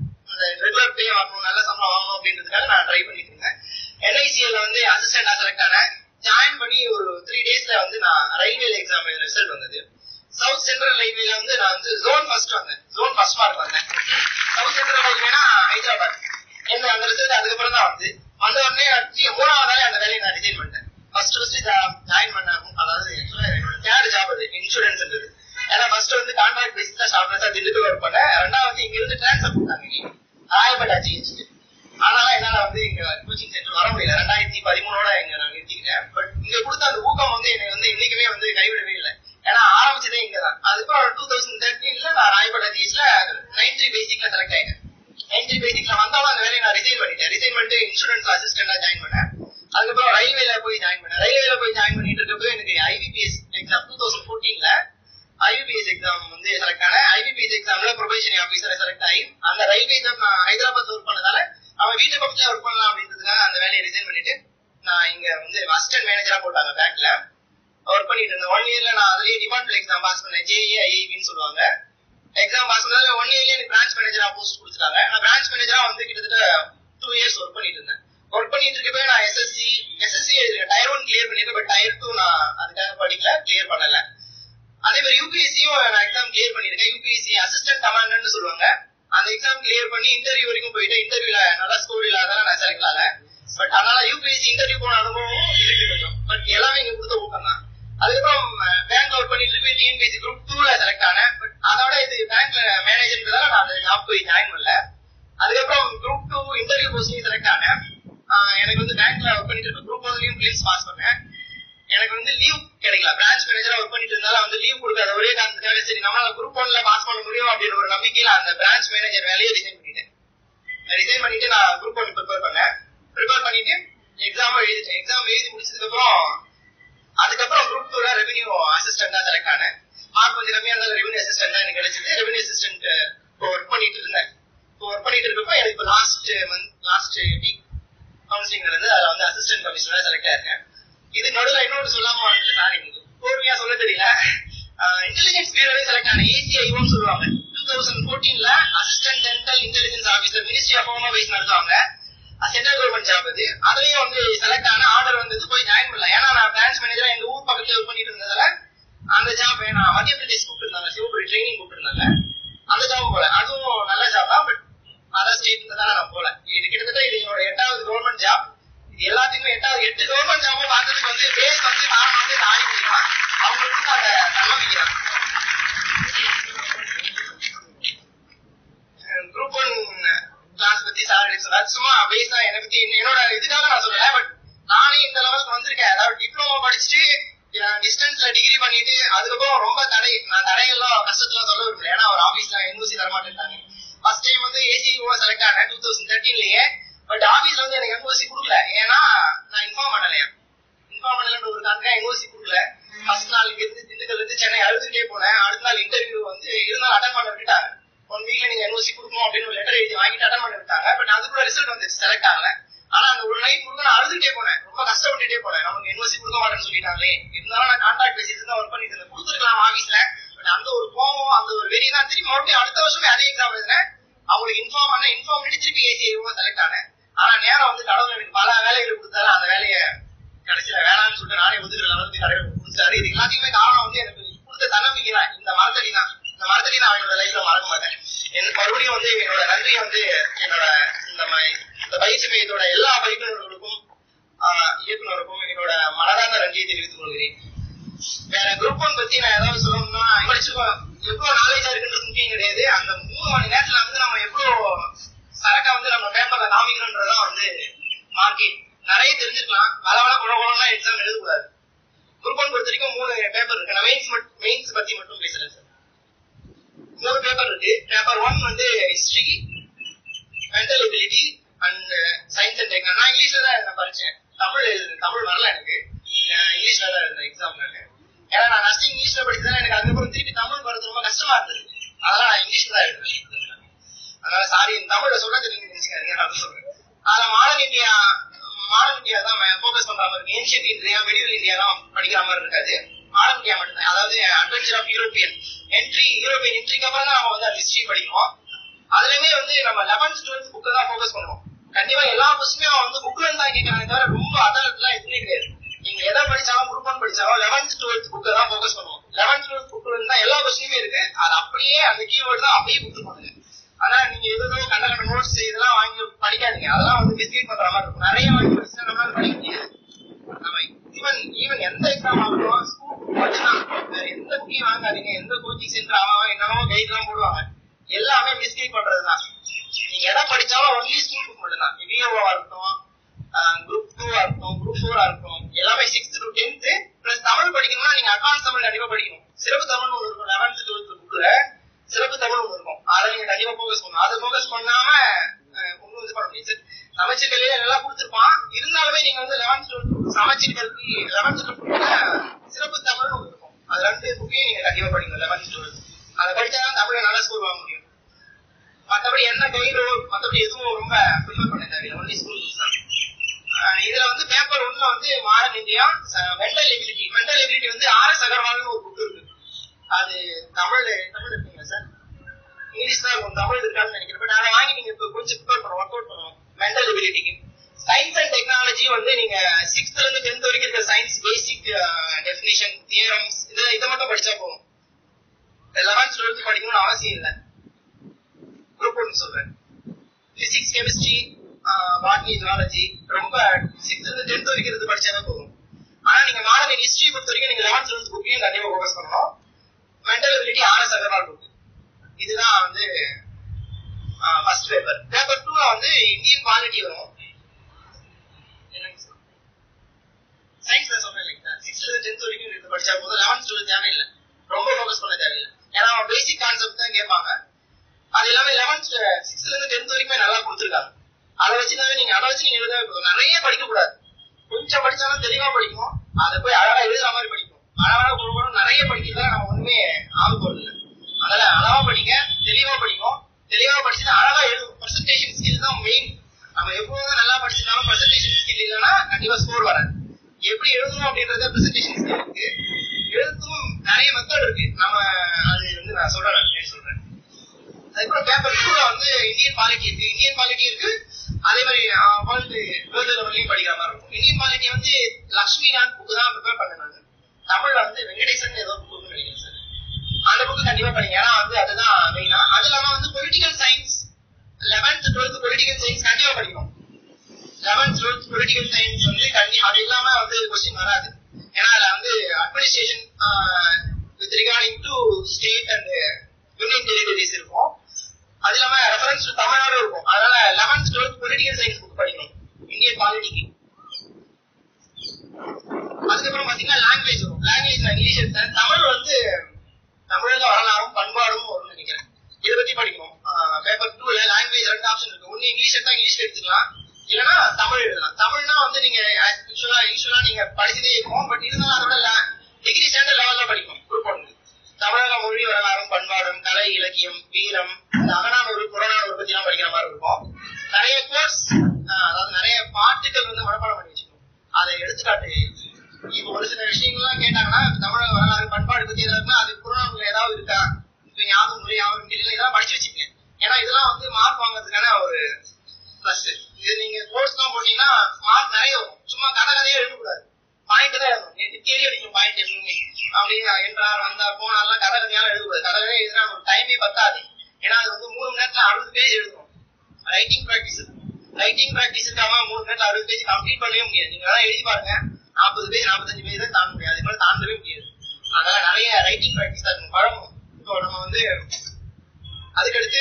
ரெகுலர் பே வாங்கணும் நல்ல சம்பளம் வாங்கணும் அப்படின்றதுக்காக நான் ட்ரை பண்ணிட்டு இருந்தேன் என்ஐசிஎல்ல வந்து அசிஸ்டண்டா செலக்ட் ஆனேன் ஜாயின் பண்ணி ஒரு த்ரீ டேஸ்ல வந்து நான் ரயில்வே எக்ஸாம் ரிசல்ட் வந்தது சவுத் சென்ட்ரல் ரயில்வேல வந்து நான் வந்து ஜோன் ஃபர்ஸ்ட் வந்தேன் ஜோன் ஃபர்ஸ்ட் மார்க் வந்தேன் சவுத் சென்ட்ரல் ரயில்வேனா ஹைதராபாத் என்ன அந்த ரிசல்ட் அதுக்கப்புறம் தான் வந்து வந்த உடனே அடுத்து மூணாவதாலே அந்த வேலையை நான் ரிசைன் பண்ணிட்டேன் ஃபர்ஸ்ட் ஃபர்ஸ்ட் ஜாயின் பண்ண அதாவது என்னோட தேர்ட் ஜாப் அது இன்சூரன்ஸ் ஏன்னா ஃபர்ஸ்ட் வந்து கான்ட்ராக்ட் பேசிஸ்ல ஷார்ப்னஸா திண்டுக்கல் ஒர்க் பண்ணேன் ரெண்டாவது இங்க இருந்து டிரான்ஸ்ஃபர் கொடுத்தாங்க ராயப்பேட்டா ஜிஹெச்க்கு அதனால என்னால வந்து இங்க கோச்சிங் சென்டர் வர முடியல ரெண்டாயிரத்தி பதிமூணோட இங்க நான் நிறுத்திக்கிட்டேன் பட் இங்க கொடுத்த அந்த ஊக்கம் வந்து என்னை வந்து என்னைக்குமே வந்து கைவிடவே இல்லை ஏன்னா ஆரம்பிச்சதே இங்க தான் அதுக்கப்புறம் டூ தௌசண்ட் தேர்ட்டீன்ல நான் ராயப்பேட்டா ஜிஹெச்ல நைன் த்ரீ பேசிக்ல செலக்ட் ஆயிட்டேன் நைன் த்ரீ பேசிக்ல வந்தாலும் அந்த வேலையை நான் ரிசைன் பண்ணிட்டேன் ரிசைன் பண்ணிட்டு இன்சூரன்ஸ் அசிஸ்டண்டா ஜாயின் பண்ணேன் அதுக்கப்புறம் ரயில்வேல போய் ஜாயின் பண்ணேன் ரயில்வேல போய் ஜாயின் பண்ணிட்டு இருக்கப்போ எனக்கு ஐபிபிஎஸ் எக்ஸாம் டூ தௌசண்ட் ஃபோர்டீன்ல ஐபிபிஎஸ் எக்ஸாம் வந்து செலக்ட் ஆனேன் ஐபிபிஎஸ் எக்ஸாம்ல ப்ரொபேஷன் ஆபீசர் செலக்ட் ஆகி அந்த ரயில்வே எக்ஸாம் நான் ஹைதராபாத் ஒர்க் பண்ணதால அவன் வீட்டு பக்கத்துல ஒர்க் பண்ணலாம் அப்படின்றதுக்காக அந்த வேலையை ரிசைன் பண்ணிட்டு நான் இங்க வந்து அசிஸ்டன்ட் மேனேஜரா போட்டாங்க பேங்க்ல ஒர்க் பண்ணிட்டு இருந்தேன் ஒன் இயர்ல நான் அதுலயே டிபார்ட்மெண்ட் எக்ஸாம் பாஸ் பண்ணேன் ஜேஏ ஐஐபின்னு சொல்லுவாங்க எக்ஸாம் பாஸ் பண்ணதால ஒன் இயர்ல எனக்கு பிரான்ச் மேனேஜரா போஸ்ட் கொடுத்துட்டாங்க நான் பிரான்ச் மேனேஜரா வந்து கிட்டத்தட்ட டூ இயர்ஸ் ஒர்க் பண்ணிட்டு இருந்தேன் ஒர்க் பண்ணிட்டு இருக்கப்ப நான் எஸ்எஸ்சி எஸ்எஸ்சி எழுதுறேன் டயர் ஒன் கிளியர் பண்ணிருக்கேன் பட் டயர் டூ நான் அதுக்காக படிக்கல கிளியர் பண்ணல அதே மாதிரி யூபிஎஸ்சியும் நான் எக்ஸாம் கிளியர் பண்ணிருக்கேன் யூபிஎஸ்சி அசிஸ்டன்ட் கமாண்டர்னு சொல்லுவாங்க அந்த எக்ஸாம் கிளியர் பண்ணி இன்டர்வியூ வரைக்கும் போயிட்டு இன்டர்வியூல நல்லா ஸ்கோர் இல்லாத நான் செலக்ட் ஆகல பட் அதனால யூபிஎஸ்சி இன்டர்வியூ போன அனுபவம் இருக்கு கொஞ்சம் பட் எல்லாமே இங்க கொடுத்த ஊக்கம் தான் அதுக்கப்புறம் பேங்க்ல ஒர்க் பண்ணிட்டு இருக்கு டிஎன்பிஎஸ்சி குரூப் டூல செலக்ட் ஆனேன் பட் அதோட இது பேங்க்ல மேனேஜர்ன்றதால நான் அந்த ஜாப் போய் ஜாயின் பண்ணல அதுக்கப்புறம் குரூப் டூ இன்டர்வியூ போஸ்ட்லயும் செலக்ட் ஆனேன் எனக்கு வந்து பேங்க்ல ஒர்க் பண்ணிட்டு இருக்க குரூப் ஒன்லயும் பிலிம்ஸ் பாஸ் பண்ணேன் எனக்கு வந்து லீவ் கிடைக்கல பிரான்ச் மேனேஜரா ஒர்க் பண்ணிட்டு இருந்தாலும் வந்து லீவ் கொடுக்காத ஒரே காரணத்துக்காக சரி நம்மளால குரூப் ஒன்ல பாஸ் பண்ண முடியும் அப்படின்ற ஒரு நம்பிக்கையில அந்த பிரான்ச் மேனேஜர் வேலையை ரிசைன் பண்ணிட்டேன் ரிசைன் பண்ணிட்டு நான் குரூப் ஒன் ப்ரிப்பேர் பண்ணேன் ப்ரிப்பேர் பண்ணிட்டு எக்ஸாம் எழுதிட்டேன் எக்ஸாம் எழுதி முடிச்சதுக்கு அப்புறம் அதுக்கப்புறம் குரூப் டூல ரெவன்யூ அசிஸ்டண்டா செலக்ட் ஆனேன் மார்க் கொஞ்சம் கம்மியா இருந்தாலும் ரெவன்யூ அசிஸ்டண்டா எனக்கு கிடைச்சது ரெவன்யூ அசிஸ்டன்ட் இப்போ ஒர்க் பண்ணிட்டு இருந்தேன் இப்போ ஒர்க் பண்ணிட்டு இருக்கப்போ எனக்கு இப்போ last month last week counselling நடந்து அதுல வந்து அசிஸ்டன்ட் கமிஷனரா செலக்ட் ஆயிருக்கேன் இது நடுவில் இன்னொரு சொல்லாம வந்து சார் எனக்கு பொறுமையா சொல்ல தெரியல இன்டெலிஜென்ஸ் பியூரோவே செலக்ட் ஆன ஏசிஐஓன்னு சொல்லுவாங்க டூ தௌசண்ட் ஃபோர்டீன்ல assistant central intelligence officer ministry of home affairs நடத்துவாங்க சென்ட்ரல் கவர்மெண்ட் ஜாப் அது அதுலயும் வந்து செலக்ட் ஆன ஆர்டர் வந்தது போய் ஜாயின் பண்ணல ஏன்னா நான் பிரான்ச் மேனேஜரா எங்க ஊர் பக்கத்துல ஒர்க் பண்ணிட்டு இருந்ததால அந்த ஜாப் வேணாம் மத்திய பிரதேஷ் கூப்பிட்டு இருந்தாங்க சிவபுரி ட்ரைனிங் கூப்பிட்டு இருந்தாங்க அந்த ஜாப் போல அதுவும் நல்ல ஜாப் தான் பட் அதர் ஸ்டேட் இருந்ததால நான் போல இது கிட்டத்தட்ட இது என்னோட எட்டாவது கவர்மெண்ட் ஜாப் இது எல்லாத்துக்குமே எட்டாவது எட்டு கவர்மெண்ட் ஜாபும் பார்த்ததுக்கு வந்து பேஸ் வந்து காரணம் வந்து இந்த ஆய்வு தான் அவங்களுக்கு அந்த தன்னம்பிக்கை தான் குரூப் ஒன் கிளாஸ் பத்தி சார் சொன்னார் சும்மா பேஸா என்னை பத்தி என்னோட இதுக்காக நான் சொல்லல பட் நானே இந்த லெவலுக்கு வந்திருக்கேன் அதாவது டிப்ளமோ படிச்சுட்டு டிஸ்டன்ஸ்ல டிகிரி பண்ணிட்டு அதுக்கப்புறம் ரொம்ப தடை நான் தடையெல்லாம் கஷ்டத்துல சொல்ல விரும்பல ஏன்னா ஒரு ஆபீஸ்ல என்ஓசி தரமாட்டேன்ட்டாங்க ஃபர்ஸ்ட் டைம் வந்து ஏசிஓ செலக்ட் ஆனேன் டூ தௌசண்ட் தேர்ட்டீன்லயே பட் ஆபீஸ்ல வந்து எனக்கு என்ஓசி கொடுக்கல ஏன்னா நான் இன்ஃபார்ம் பண்ணலையா இன்ஃபார்ம் பண்ணலன்ற ஒரு காரணம் என்ஓசி கொடுக்கல ஃபர்ஸ்ட் நாள் இங்க இருந்து திண்டுக்கல்ல இருந்து சென்னை அழுதுட்டே போனேன் அடுத்த நாள் இன்டர்வியூ வந்து இருந்தாலும் அட்டன் பண்ண விட்டுட்டாங்க ஒன் வீக்ல நீங்க என்ஓசி கொடுக்கணும் அப்படின்னு ஒரு லெட்டர் எழுதி வாங்கிட்டு அட்டன் பண்ண விட்டாங்க பட் அதுக்குள்ள ரிசல்ட் வந்துச்சு செலக்ட் ஆகல ஆனா அந்த ஒரு நைட் முழுக்க நான் அழுதுட்டே போனேன் ரொம்ப கஷ்டப்பட்டுட்டே போனேன் நமக்கு என்ஓசி கொடுக்க மாட்டேன்னு சொல்லிட்டாங்களே இருந்தாலும் நான் கான்டாக்ட் பேசிட்டு தான் ஒர்க் பண்ணிட்டு இருந்தேன் கொடுத்துருக்கலாம் ஆபீஸ்ல பட் அந்த ஒரு கோவம் அந்த ஒரு வெளியே திருப்பி மறுபடியும் அடுத்த வருஷமே அதே எக்ஸாம் எழுதுனேன் அவங்களுக்கு இன்ஃபார்ம் பண்ண இன்ஃபார்ம் பண்ணி திருப்பி ஏசிஐ செலக்ட் ஆனேன் ஆனா நேரம் வந்து கடவுள் எனக்கு பல வேலைகள் கொடுத்தாரு அந்த வேலையை கடைசியில வேணாம்னு சொல்லிட்டு நானே ஒதுக்குற லெவலுக்கு கடவுள் கொடுத்தாரு இது எல்லாத்தையுமே காரணம் வந்து எனக்கு கொடுத்த தன்னம்பிக்கை தான் இந்த மரத்தடி தான் இந்த மரத்தடி நான் என்னோட லைஃப்ல மறக்க மாட்டேன் எனக்கு மறுபடியும் வந்து என்னோட நன்றியை வந்து என்னோட இந்த ம- இந்த பயிற்சி மையத்தோட எல்லா பயிற்றுநர்களுக்கும் ஆஹ், இயக்குனருக்கும் என்னோட மனதார்ந்த நன்றியை தெரிவித்துக் கொள்கிறேன் வேற குரூப் ஒன் பத்தி நான் ஏதாவது சொல்லணும்னா படிச்சிருக்கோம் எவ்வளவு நாலேஜா இருக்குன்றது முக்கியம் கிடையாது அந்த மூணு மணி நேரத்துல வந்து நம்ம எவ்வளவு சரக்கா வந்து நம்ம பேப்பர்ல காமிக்கணும்ன்றதுதான் வந்து மார்க்கெட் நிறைய தெரிஞ்சுக்கலாம் வள வள குழ குழலாம் எக்ஸாம் எழுதக்கூடாது குரூப் ஒன் பொறுத்த வரைக்கும் மூணு பேப்பர் இருக்கு நான் மெயின்ஸ் மெயின்ஸ் பத்தி மட்டும் பேசுறேன் சார் மூணு பேப்பர் இருக்கு பேப்பர் ஒன் வந்து history mental ability and science and technology நான் இங்கிலீஷ்ல தான் நான் படிச்சேன் தமிழ் எழுதுனேன் தமிழ் வரல எனக்கு அஹ் இங்கிலீஷ்ல தான் எழுதுனேன் எக்ஸாம் நான் ஏன்னா நான் நர்சிங் இங்கிலீஷ்ல படிச்சதால எனக்கு அதுக்கப்புறம் திருப்பி தமிழ் வரது ரொம்ப கஷ்டமா இருந்தது அதனால நான் இங்கிலீஷ்ல தான் எழுதுனேன் அதனால சாரி தமிழ்ல சொல்றது நீங்க நினைச்சுக்காதீங்க நான் சொல்றேன் அதுல மாடர்ன் இந்தியா மாடர்ன் இந்தியா தான் ஃபோக்கஸ் பண்ற மாதிரி இருக்கு ஏன்ஷியன்ட் இந்தியா மெடிவல் இந்தியா தான் படிக்கிற மாதிரி இருக்காது மாடர்ன் இந்தியா மட்டும்தான் அதாவது adventure of European entry European என்ட்ரிக்கு அப்புறம் தான் நம்ம வந்து ஹிஸ்டரி படிக்கணும் அதுலயுமே வந்து நம்ம லெவன்த் டுவெல்த் புக்கை தான் ஃபோக்கஸ் பண்ணுவோம் கண்டிப்பா எல்லா கொஸ்டினுமே அவன் வந்து புக்ல இருந்து தான் கேட்கறாங்க தவிர ரொம்ப அதாலட்லாம் எதுவுமே கிடையாது நீங்க எதை படிச்சாலும் குரூப் ஒன் படிச்சாலும் லெவன்த் டுவெல்த் புக்கை தான் ஃபோக்கஸ் பண்ணுவோம் லெவன்த் டுவெல்த் புக்ல இருந்து தான் எல்லா கொஸ்டினுமே இருக்கு அது அப்படியே அந்த கீவேர்டு தான் அப்படியே கொடுத்துருப்பாங்க ஆனா நீங்க எதுவும் கண்ட கண்ட நோட்ஸ் இதெல்லாம் வாங்கி படிக்காதீங்க அதெல்லாம் வந்து மிஸ்லீட் பண்ற மாதிரி இருக்கும் நிறைய வாங்கி படிச்சா நம்மளால படிக்க முடியாது நம்ம ஈவன் ஈவன் எந்த எக்ஸாம் ஆகட்டும் ஸ்கூல் வச்சுதான் வேற எந்த புக்கையும் வாங்காதீங்க எந்த கோச்சிங் சென்டர் அவன் என்னென்னமோ கைட் எல்லாம் போடுவாங்க எல்லாமே மிஸ்லீட் பண்றதுதான் நீங்க எதை படிச்சாலும் ஒன்லி ஸ்கூல் புக் மட்டும்தான் விஓவா இருக்கட்டும் குரூப் டூவா இருக்கட்டும் குரூப் ஃபோரா இருக்கட்டும் எல்லாமே sixth to tenth plus Tamil படிக்கணும்னா நீங்க அட்வான்ஸ் தமிழ் கண்டிப்பா படிக்கணும் சிறப்பு தமிழ் ஒன்று இருக்கும் லெவன்த் டுவெல்த் புக்ல சிறப்பு தமிழ் ஒன்று இருக்கும் அதை நீங்க கண்டிப்பா ஃபோக்கஸ் பண்ணணும் அதை ஃபோக்கஸ் பண்ணாம அஹ், ஒண்ணும் இது பண்ண முடியாது சமைச்ச கல்வியில நல்லா கொடுத்துருப்பான் இருந்தாலுமே நீங்க வந்து லெவன்த் டுவெல்த் சமைச்ச கல்வி லெவன்த் டுவெல்த் சிறப்பு தமிழ் ஒன்று இருக்கும் அது ரெண்டு புக்கையும் நீங்க கண்டிப்பா படிக்கணும் லெவன்த் டுவெல்த் அதை படிச்சாதான் தமிழ்ல நல்ல ஸ்கோர் வாங்க முடியும் மத்தபடி என்ன கைடோ மத்தபடி எதுவும் ரொம்ப ப்ரிஃபர் பண்ண தேவையில்லை ஒன்லி ஸ்கூல் புக்ஸ் தான் ஆஹ் இதுல வந்து பேப்பர் ஒன்ல வந்து modern India mental ability mental ability வந்து ஆர் எஸ் அகர்வால்னு ஒரு புக் இருக்கு அது தமிழ் தமிழ் இருக்குங்க சார் இங்கிலீஷ் தான் இருக்கும் தமிழ் இருக்கான்னு நினைக்கிறேன் பட் அதை வாங்கி நீங்க இப்ப கொஞ்சம் ப்ரிப்பேர் பண்ணணும் ஒர்க் அவுட் பண்ணணும் மென்டல் எபிலிட்டிக்கு சயின்ஸ் அண்ட் டெக்னாலஜி வந்து நீங்க சிக்ஸ்த்ல இருந்து டென்த் வரைக்கும் இருக்க சயின்ஸ் பேசிக் டெஃபினிஷன் தியரம்ஸ் இதை இதை மட்டும் படிச்சா போதும் லெவன்த் டுவெல்த் படிக்கணும்னு அவசியம் இல்லை குரூப் ஒன்று சொல்றேன் பிசிக்ஸ் கெமிஸ்ட்ரி பாட்னி ஜுவாலஜி ரொம்ப சிக்ஸ்த்ல இருந்து டென்த் வரைக்கும் இருந்து படிச்சாதான் போதும் ஆனா நீங்க மாடர்ன் ஹிஸ்டரி பொறுத்த வரைக்கும் நீங்க லெவன்த் டுவெல்த் புக்கையும் கண்டிப்பா ஃபோக்கஸ் பண்ணணும் mental ability R S Agarwal book இதுதான் வந்து ஃபர்ஸ்ட் பேப்பர் பேப்பர் டூ வந்து இந்தியன் குவாலிட்டி வரும் சயின்ஸ் தான் சொல்றேன் இல்லைங்க சிக்ஸ்த்ல இருந்து டென்த் வரைக்கும் இருந்து படிச்சா போதும் லெவன்த் டுவெல்த் தேவையில்லை ரொம்ப ஃபோக்கஸ் பண்ண தேவையில்லை ஏன்னா பேசிக் கான்செப்ட் தான் கேட்பாங்க அது எல்லாமே லெவன்த் சிக்ஸ்த்ல இருந்து டென்த் வரைக்குமே நல்லா கொடுத்துருக்காங்க அதை வச்சுதாவே நீங்க அதை வச்சு நீங்க எழுதவே போதும் நிறைய படிக்க கூடாது கொஞ்சம் படிச்சாலும் தெளிவா படிக்கணும் அதை போய் அழகா எழுதுற மாதிரி படிக்கணும் அழகா கொடுக்கணும் நிறைய படிக்கிறதுல நம்ம ஒண்ணுமே ஆக போறது இல்லை அதனால அளவா படிங்க தெளிவா படிக்கணும் தெளிவா படிச்சுட்டு அழகா எழுதும் பர்சன்டேஷன் ஸ்கில் தான் மெயின் நம்ம எவ்வளவு நல்லா படிச்சிருந்தாலும் பர்சன்டேஷன் ஸ்கில் இல்லைன்னா கண்டிப்பா ஸ்கோர் வராது எப்படி எழுதணும் அப்படின்றத பிரசன்டேஷன் ஸ்கில் இருக்கு எழுத்தும் நிறைய மெத்தட் இருக்கு நம்ம அது வந்து நான் சொல்றேன் நான் பின்னாடி சொல்றேன் அதுக்கப்புறம் பேப்பர் டூல வந்து இந்தியன் பாலிட்டி இருக்கு இந்தியன் பாலிட்டி இருக்கு அதே மாதிரி வேர்ல்டு வேர்ல்டு லெவல்லையும் படிக்கிற மாதிரி இருக்கும் இந்தியன் பாலிட்டி வந்து லக்ஷ்மிகாந்த் புக்கு தான் ப்ரிப்பேர் பண்ணேன் நான் தமிழ்ல வந்து வெங்கடேசன் ஏதோ புக்கு நினைக்கிறேன் சார் அந்த புக்கு கண்டிப்பா படிங்க ஏன்னா வந்து அதுதான் மெயினா அது இல்லாம வந்து political science eleventh twelfth political science கண்டிப்பா படிக்கணும் லெவன்த் டுவெல்த் பொலிட்டிக்கல் சயின்ஸ் வந்து கண்டி அது இல்லாம வந்து கொஸ்டின் வராது ஏன்னா அதுல வந்து administration with regarding to state and union territories இருக்கும் அது இல்லாம ரெஃபரன்ஸ் டு தமிழ்நாடு இருக்கும் அதனால eleventh twelfth political science book படிக்கணும் இந்தியன் பாலிட்டிக்கு அதுக்கப்புறம் பாத்தீங்கன்னா லாங்குவேஜ் வரும் லாங்குவேஜ் நான் இங்கிலீஷ் எடுத்தேன் தமிழ் வந்து தமிழ்ல வரலாறும் பண்பாடும் வரும்னு நினைக்கிறேன் இதை பத்தி படிக்கணும் பேப்பர் டூல லாங்குவேஜ் ரெண்டு ஆப்ஷன் இருக்கு ஒன்னு இங்கிலீஷ் எடுத்தா இங்கிலீஷ்ல எடுத்துக்கலாம் இல்லனா தமிழ் எழுதலாம் தமிழ்னா வந்து நீங்க யூஸ்வலா யூஸ்வலா நீங்க படிச்சதே இருக்கும் பட் இருந்தாலும் அதோட டிகிரி ஸ்டாண்டர்ட் லெவல்ல படிக்கணும் குரூப் ஒன்று தமிழக மொழி வரலாறும் பண்பாடும் கலை இலக்கியம் வீரம் இந்த அகநானூறு புறநானூறு பத்தி எல்லாம் படிக்கிற மாதிரி இருக்கும் நிறைய கோர்ஸ் அதாவது நிறைய பாட்டுகள் வந்து மனப்பாடம் பண்ணி வச்சுக்கணும் அதை எடுத்துக்காட்டு இப்ப ஒரு சில விஷயங்கள்லாம் கேட்டாங்கன்னா தமிழக வரலாறு பண்பாடு பத்தி ஏதாவதுன்னா அது புறநானூறுல ஏதாவது இருக்கா இப்ப யாரும் முறை யாரும் இல்லை இதெல்லாம் படிச்சு வச்சுக்கங்க ஏன்னா இதெல்லாம் வந்து மார்க் வாங்குறதுக்கான ஒரு பிளஸ் இது நீங்க கோர்ஸ் எல்லாம் போட்டீங்கன்னா மார்க் நிறைய வரும் சும்மா கதை கதையே எழுதக்கூடாது பாயிண்ட் தான் எழுதணும் நேற்று தேடி அடிக்கும் பாயிண்ட் எப்பவுமே அப்படின்னு என்றார் வந்தார் போனார்லாம் கதை கதையால எழுதக்கூடாது கதை கதையா எழுதினா நமக்கு டைமே பத்தாது ஏன்னா அது வந்து மூணு மணி நேரத்துல அறுபது பேஜ் எழுதணும் ரைட்டிங் ப்ராக்டிஸ் ரைட்டிங் ப்ராக்டிஸ் இருக்காம மூணு நேரத்துல அறுபது பேஜ் கம்ப்ளீட் பண்ணவே முடியாது நீங்க வேணா எழுதி பாருங்க நாற்பது பேஜ் நாற்பத்தஞ்சு பேஜ் தான் தாண்ட முடியாது அது மாதிரி தாண்டவே முடியாது அதனால நிறைய ரைட்டிங் ப்ராக்டிஸ் தான் இருக்கும் பழகும் இப்போ நம்ம வந்து அதுக்கடுத்து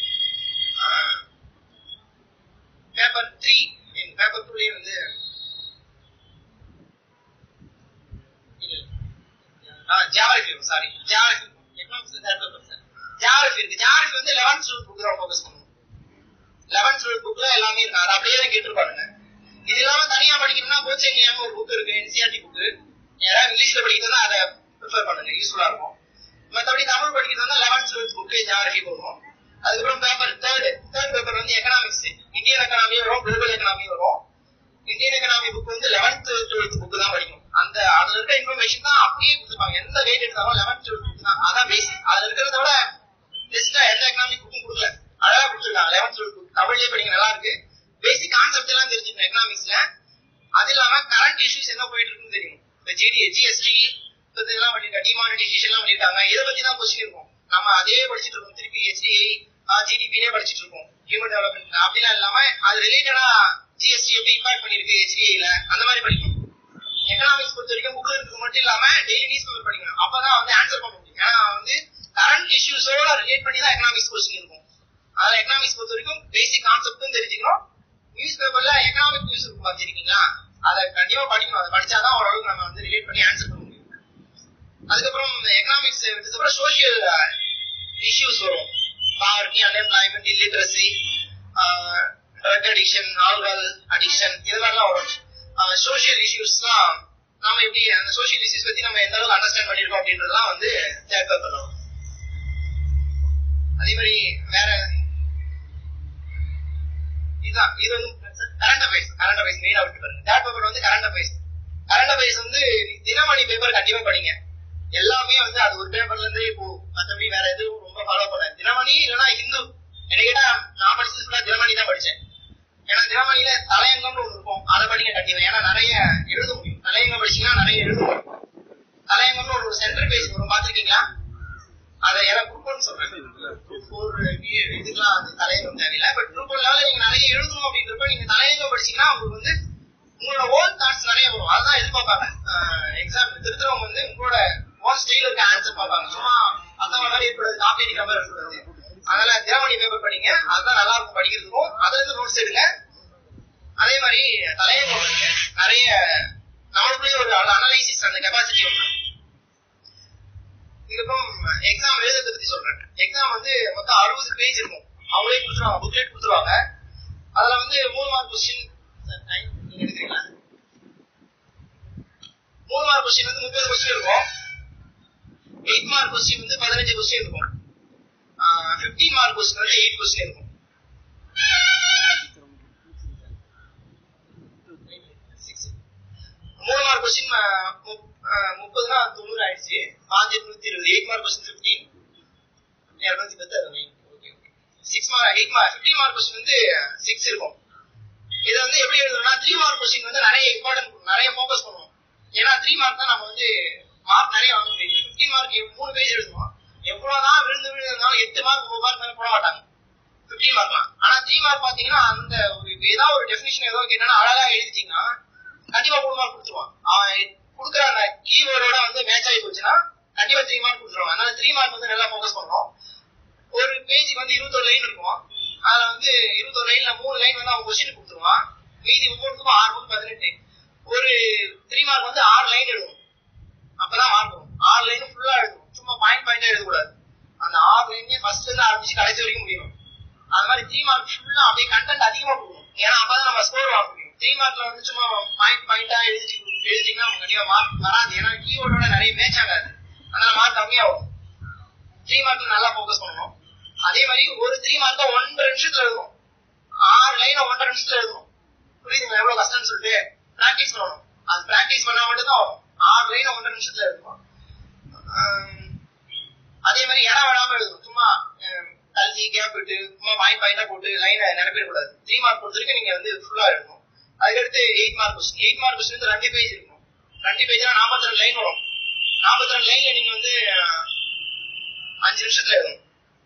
பேப்பர் த்ரீ பேப்பர் டூலயே வந்து geography sorry geography economics third paper sir geography இருக்கு ஜியாகிரபி வந்து லெவன்த் ஸ்டூடெண்ட் புக் தான் ஃபோக்கஸ் பண்ணுவோம் லெவன்த் ஸ்டூடெண்ட் புக்ல எல்லாமே இருக்கு அது அப்படியே தான் கேட்டுருப்பாருங்க இது இல்லாம தனியா படிக்கணும்னா கோச்சிங் ஒரு புக் இருக்கு என்சிஆர்டி புக் யாராவது இங்கிலீஷ்ல படிக்கிறதா அதை ப்ரிஃபர் பண்ணுங்க யூஸ்ஃபுல்லா இருக்கும் மத்தபடி தமிழ் படிக்கிறதா லெவன்த் டுவெல்த் புக் ஜியாகிரபி வரும் அதுக்கப்புறம் பேப்பர் தேர்ட் தேர்ட் பேப்பர் வந்து எக்கனாமிக்ஸ் இந்தியன் எக்கனாமி வரும் குளோபல் எக்கனாமி வரும் இந்தியன் எக்கனாமி புக் வந்து லெவன்த் டுவெல்த் புக் தான் படிக்கும் அந்த அதுல இருக்க இன்ஃபர்மேஷன் தான் அப்படியே கொடுத்துருப்பாங்க எந்த கைட் எடுத்தாலும் லெவன்த் டுவெல்த் புக் தான் அதான் பேசிக் அதுல இருக்கிறத விட பெஸ்டா எந்த எக்கனாமிக் புக்கும் கொடுக்கல அழகா கொடுத்துருக்காங்க லெவன்த் டுவெல்த் புக் தமிழ்லயே படிக்க நல்லா இருக்கு பேசிக் கான்செப்ட் எல்லாம் தெரிஞ்சுக்கணும் எக்கனாமிக்ஸ்ல அது இல்லாம கரண்ட் இஷ்யூஸ் என்ன போயிட்டு இருக்குன்னு தெரியும் இப்ப ஜிடி ஜிஎஸ்டி இதெல்லாம் பண்ணிருக்காங்க டிமானிட்டைசேஷன் எல்லாம் பண்ணிருக்காங்க இதை பத்தி தான் கொஸ்டின் இருக்கும் நம்ம அதே படிச்சுட்டு இருக்கோம் திருப்பி ஹெச்டிஐ ஜிடிபினே படிச்சுட்டு இருக்கோம் ஹியூமன் டெவலப்மெண்ட் அப்படிலாம் இல்லாம அது ரிலேட்டடா ஜிஎஸ்டி எப்படி இம்பாக்ட் பண்ணிருக்கு ஹெச்டிஐல அந்த மாதிரி படிக்கணும் எக்கனாமிக்ஸ் பொறுத்த வரைக்கும் புக்ல இருக்கிறது மட்டும் இல்லாம டெய்லி நியூஸ் பேப்பர் படிக்கணும் அப்பதான் வந்து ஆன்சர் பண்ண முடியும் ஏன்னா வந்து கரண்ட் இஷ்யூஸோட ரிலேட் பண்ணி தான் எக்கனாமிக்ஸ் கொஸ்டின் இருக்கும் அதனால எக்கனாமிக்ஸ் பொறுத்த வரைக்கும் பேசிக் கான்செப்டும் தெரிஞ்சுக்கணும் நியூஸ் பேப்பர்ல எக்கனாமிக் நியூஸ் இருக்கும் பார்த்திருக்கீங்களா அதை கண்டிப்பா படிக்கணும் அதை படிச்சாதான் ஓரளவுக்கு நம்ம வந்து ரிலேட் பண்ணி ஆன்சர் பண்ண முடியும் அதுக்கப்புறம் எக்கனாமிக்ஸ் விட்டதுக்கப்புறம் சோசியல் இஷ்யூஸ் வரும் poverty unemployment illiteracy drug addiction alcohol addiction இது மாதிரிலாம் வரும் சோசியல் இஷ்யூஸ்லாம் நாம எப்படி அந்த சோசியல் இஷ்யூஸ் பத்தி நம்ம எந்த அளவுக்கு அண்டர்ஸ்டாண்ட் பண்ணிருக்கோம் அப்படின்றதுலாம் வந்து தேர்ட் பேப்பர் வரும் அதே மாதிரி வேற இதுதான் இது வந்து கரண்ட் அஃபேர்ஸ் கரண்ட் அஃபேர்ஸ் மெயினா விட்டு பாருங்க தேர்ட் பேப்பர் வந்து கரண்ட் அஃபேர்ஸ் கரண்ட் அஃபேர்ஸ் வந்து தினமணி பேப்பர் கண்டிப்பா படிங்க எல்லாமே வந்து அது ஒரு பேப்பர்ல இருந்தே இப்போ மத்தபடி வேற எதுவும் ரொம்ப ஃபாலோ பண்ண தினமணி இல்லைன்னா ஹிந்து என்ன கேட்டா நான் படிச்சது ஃபுல்லா தினமணி தான் படிச்சேன் ஏன்னா தினமணியில தலையங்கம்னு ஒண்ணு இருக்கும் அதை படிங்க கண்டிப்பா ஏன்னா நிறைய எழுத முடியும் தலையங்கம் படிச்சீங்கன்னா நிறைய எழுத முடியும் தலையங்கம்னு ஒரு சென்டர் பேஜ் வரும் பாத்திருக்கீங்களா அதை எனக்கு குரூப் ஒன் சொல்றேன் குரூப் ஃபோர் இதுக்கெல்லாம் அது தலையங்கம் தேவையில்லை பட் குரூப் ஒன் லெவலில் நீங்க நிறைய எழுதணும் அப்படின்றப்ப நீங்க தலையங்கம் படிச்சீங்கன்னா உங்களுக்கு வந்து உங்களோட ஓன் தாட்ஸ் நிறைய வரும் அதுதான் எதிர்பார்ப்பாங்க எக்ஸாம் திருத்தவங்க வந்து உங்களோட ஓன் ஸ்டைல இருக்க ஆன்சர் பார்ப்பாங்க சும்மா மத்தவங்க மாதிரி இருக்கக்கூடாது காப்பி அடிக்கிற மாதிரி இருக்கக்கூடாது அதனால தினமணி பேப்பர் படிங்க அதுதான் நல்லா இருக்கும் படிக்கிறதுக்கும் அதுல இருந்து நோட்ஸ் எடுங்க அதே மாதிரி தலையங்கம் படிங்க நிறைய நம்மளுக்குள்ளே ஒரு அனலைசிஸ் அந்த கெப்பாசிட்டி ஒன்று இதுக்கும் எக்ஸாம் எழுதுறத பத்தி சொல்றேன் எக்ஸாம் வந்து மொத்தம் அறுபது பேஜ் இருக்கும் அவங்களே கொடுத்துருவாங்க புக்லெட் கொடுத்துருவாங்க அதுல வந்து மூணு மார்க் கொஸ்டின் நீங்க எடுக்கிறீங்களா மூணு மார்க் கொஸ்டின் வந்து முப்பது கொஸ்டின் இருக்கும் எயிட் மார்க் கொஸ்டின் வந்து பதினஞ்சு கொஸ்டின் இருக்கும் பிப்டீன் மார்க் கொஸ்டின் வந்து எயிட் கொஸ்டின் இருக்கும் மூணு மார்க் கொஸ்டின் முப்பதுனா தொண்ணூறு ஆயிடுச்சு பாஞ்சு நூத்தி இருபது எயிட் மார்க் கொஸ்டின் பிப்டீன் இருநூத்தி பத்து அது okay okay six mark eight mark fifteen mark question வந்து சிக்ஸ் இருக்கும் இது வந்து எப்படி எழுதணும்னா த்ரீ மார்க் கொஸ்டின் வந்து நிறைய இம்பார்ட்டன்ட் நிறைய ஃபோக்கஸ் பண்ணுவோம் ஏன்னா த்ரீ மார்க் தான் நம்ம வந்து மார்க் நிறைய வாங்க முடியும் பிப்டீன் மார்க் மூணு பேஜ் எழுதுவோம் எவ்வளவுதான் விழுந்து விழுந்தாலும் எட்டு மார்க் ஒன்பது மார்க் மேல போட மாட்டாங்க பிப்டீன் மார்க்லாம் ஆனா த்ரீ மார்க் பாத்தீங்கன்னா அந்த ஒரு ஏதாவது ஒரு டெபினிஷன் ஏதோ கேட்டா அழகா எழுதிட்டீங்கன்னா கண்டிப்பா மூணு மார்க் கொடுத்துருவான் அவன் கொடுக்குற அந்த கீவேர்டோட வந்து மேட்ச் ஆகி போச்சுன்னா கண்டிப்பா த்ரீ மார்க் கொடுத்துருவாங்க அதனால த்ரீ மார்க் வந்து நல்லா ஃபோக்கஸ் பண்ணணும் ஒரு பேஜுக்கு வந்து இருபத்தொரு லைன் இருக்கும் அதுல வந்து இருபத்தொரு லைன்ல மூணு லைன் வந்து அவன் கொஸ்டின் கொடுத்துருவான் மீதி ஒவ்வொருத்துக்கும் ஆறு மூணு பதினெட்டு ஒரு த்ரீ மார்க் வந்து ஆறு லைன் எழுதும் அப்பதான் மார்க் வரும் ஆறு லைன் ஃபுல்லா எழுதும் சும்மா பாயிண்ட் பாயிண்டா எழுதக்கூடாது அந்த ஆறு லைனே ஃபர்ஸ்ட்ல இருந்து ஆரம்பிச்சு கடைசி வரைக்கும் முடியும் அது மாதிரி த்ரீ மார்க் ஃபுல்லா அப்படியே கண்டென்ட் அதிகமா கொடுக்கணும் ஏன்னா அப்பதான் நம்ம ஸ்கோர் வாங்க முடியும் த்ரீ மார்க்ல வந்து சும்மா பாயிண்ட் பாயிண்டா எழுதி எழுதிங்கன்னா கண்டிப்பா மார்க் வராது ஏன்னா கீவோர்டோட நிறைய மேட்ச் ஆகாது அதனால மார்க் கம்மியா வரும் த்ரீ மார்க்ல நல்லா ஃபோக்கஸ் பண்ணணும் அதே மாதிரி ஒரு த்ரீ மார்க்க ஒன்றரை நிமிஷத்துல எழுதணும் ஆறு லைன ஒன்றரை நிமிஷத்துல எழுதணும் புரியுதுங்களா எவ்வளவு கஷ்டம்னு சொல்லிட்டு பிராக்டிஸ் பண்ணணும் அது பிராக்டிஸ் பண்ணா மட்டும் தான் ஆறு லைன ஒன்றரை நிமிஷத்துல எழுதணும் அதே மாதிரி இடம் விடாம எழுதணும் எல்லாத்தையும் கேப் விட்டு சும்மா பாயிண்ட் பாயிண்டா போட்டு லைனை நிரப்பிடக்கூடாது த்ரீ மார்க் பொறுத்த வரைக்கும் நீங்க வந்து ஃபுல்லா எழுதணும் அதுக்கடுத்து eight mark question eight mark question வந்து ரெண்டு பேஜ் இருக்கும் ரெண்டு பேஜ்னா நாற்பத்தி ரெண்டு லைன் வரும் நாற்பத்தி ரெண்டு லைன்ல நீங்க வந்து அஹ், அஞ்சு நிமிஷத்துல எழுதணும்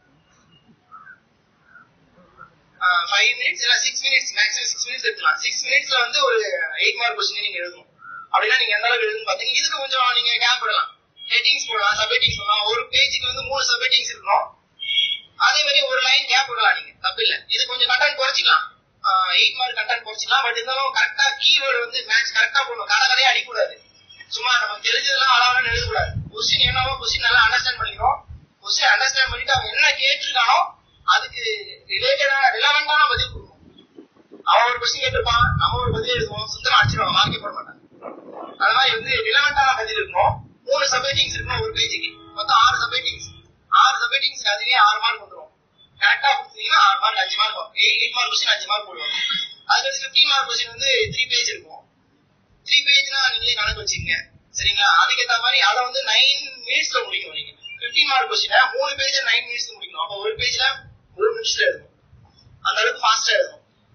ஃபைவ் மினிட்ஸ் இல்ல six minutes maximum six minutes எடுக்கலாம் சிக்ஸ் மினிட்ஸ்ல வந்து ஒரு எயிட் மார்க் கொஸ்டின் நீங்க எழுதணும் அப்படின்னா நீங்க எந்த அளவுக்கு எழுதுன்னு பாத்தீங்க இதுக்கு கொஞ்சம் நீங்க கேப் விடலாம் ஹெட்டிங்ஸ் போடலாம் சப் ஹெட்டிங்ஸ் போடலாம் ஒரு பேஜுக்கு வந்து மூணு சப் ஹெட்டிங்ஸ் இருக்கணும் அதே மாதிரி ஒரு லைன் கேப் விடலாம் நீங்க தப்பு இல்ல இது கொஞ்சம் கண்டென்ட் குறைச்சிக்கலாம் எயிட் மார்க் கண்டென்ட் குறைச்சிக்கலாம் பட் இருந்தாலும் கரெக்டா கீவேர்டு வந்து மேட்ச் கரெக்டா போடணும் கதை கதையா அடிக்கூடாது சும்மா நமக்கு தெரிஞ்சதெல்லாம் அளவுன்னு எழுதக்கூடாது கொஸ்டின் என்னவோ கொஸ்டின் நல்லா அண்டர்ஸ்டாண்ட் பண்ணிக்கணும் கொஸ்டின் அண்டர்ஸ்டாண்ட் பண்ணிட்டு அவன் என்ன கேட்டிருக்கானோ அதுக்கு ரிலேட்டடான ரிலவெண்டான பதில் கொடுக்கணும் அவன் ஒரு கொஸ்டின் கேட்டிருப்பான் நம்ம ஒரு பதில் எழுதுவோம் சுத்தமா அடிச்சிருவான் மார்க்கே போட மாட்டான் அது மாதிரி வந்து ரிலவெண்டான பதில் இருக்கணும் மூணு சப்ஹெட்டிங்ஸ் இருக்கணும் ஒரு பேஜுக்கு மொத்தம் ஆறு சப்ஹெட்டிங்ஸ் ஆறு சப்ஹெட்டிங்ஸ் அதுலயே ஆறு மார்க் வந்துரும் கரெக்டா கொடுத்தீங்கன்னா ஆறு மார்க் அஞ்சு மார்க் வரும் எயிட் மார்க் கொஸ்டின் அஞ்சு மார்க் போடுவாங்க அதுக்கு பிப்டீன் மார்க் கொஸ்டின் வந்து த்ரீ பேஜ் இருக்கும் த்ரீ பேஜ்னா நீங்களே கணக்கு வச்சுக்கங்க சரிங்களா அதுக்கேத்த மாதிரி அதை வந்து நைன் மினிட்ஸ்ல முடிக்கணும் நீங்க பிப்டீன் மார்க் கொஸ்டினை மூணு பேஜ் நைன் மினிட்ஸ்ல முடிக்கணும் அப்போ ஒரு பேஜ்ல ஒரு நிமிஷத்துல எழுதணும் அந்த அளவுக்கு ஃபாஸ்டா எழுதணும்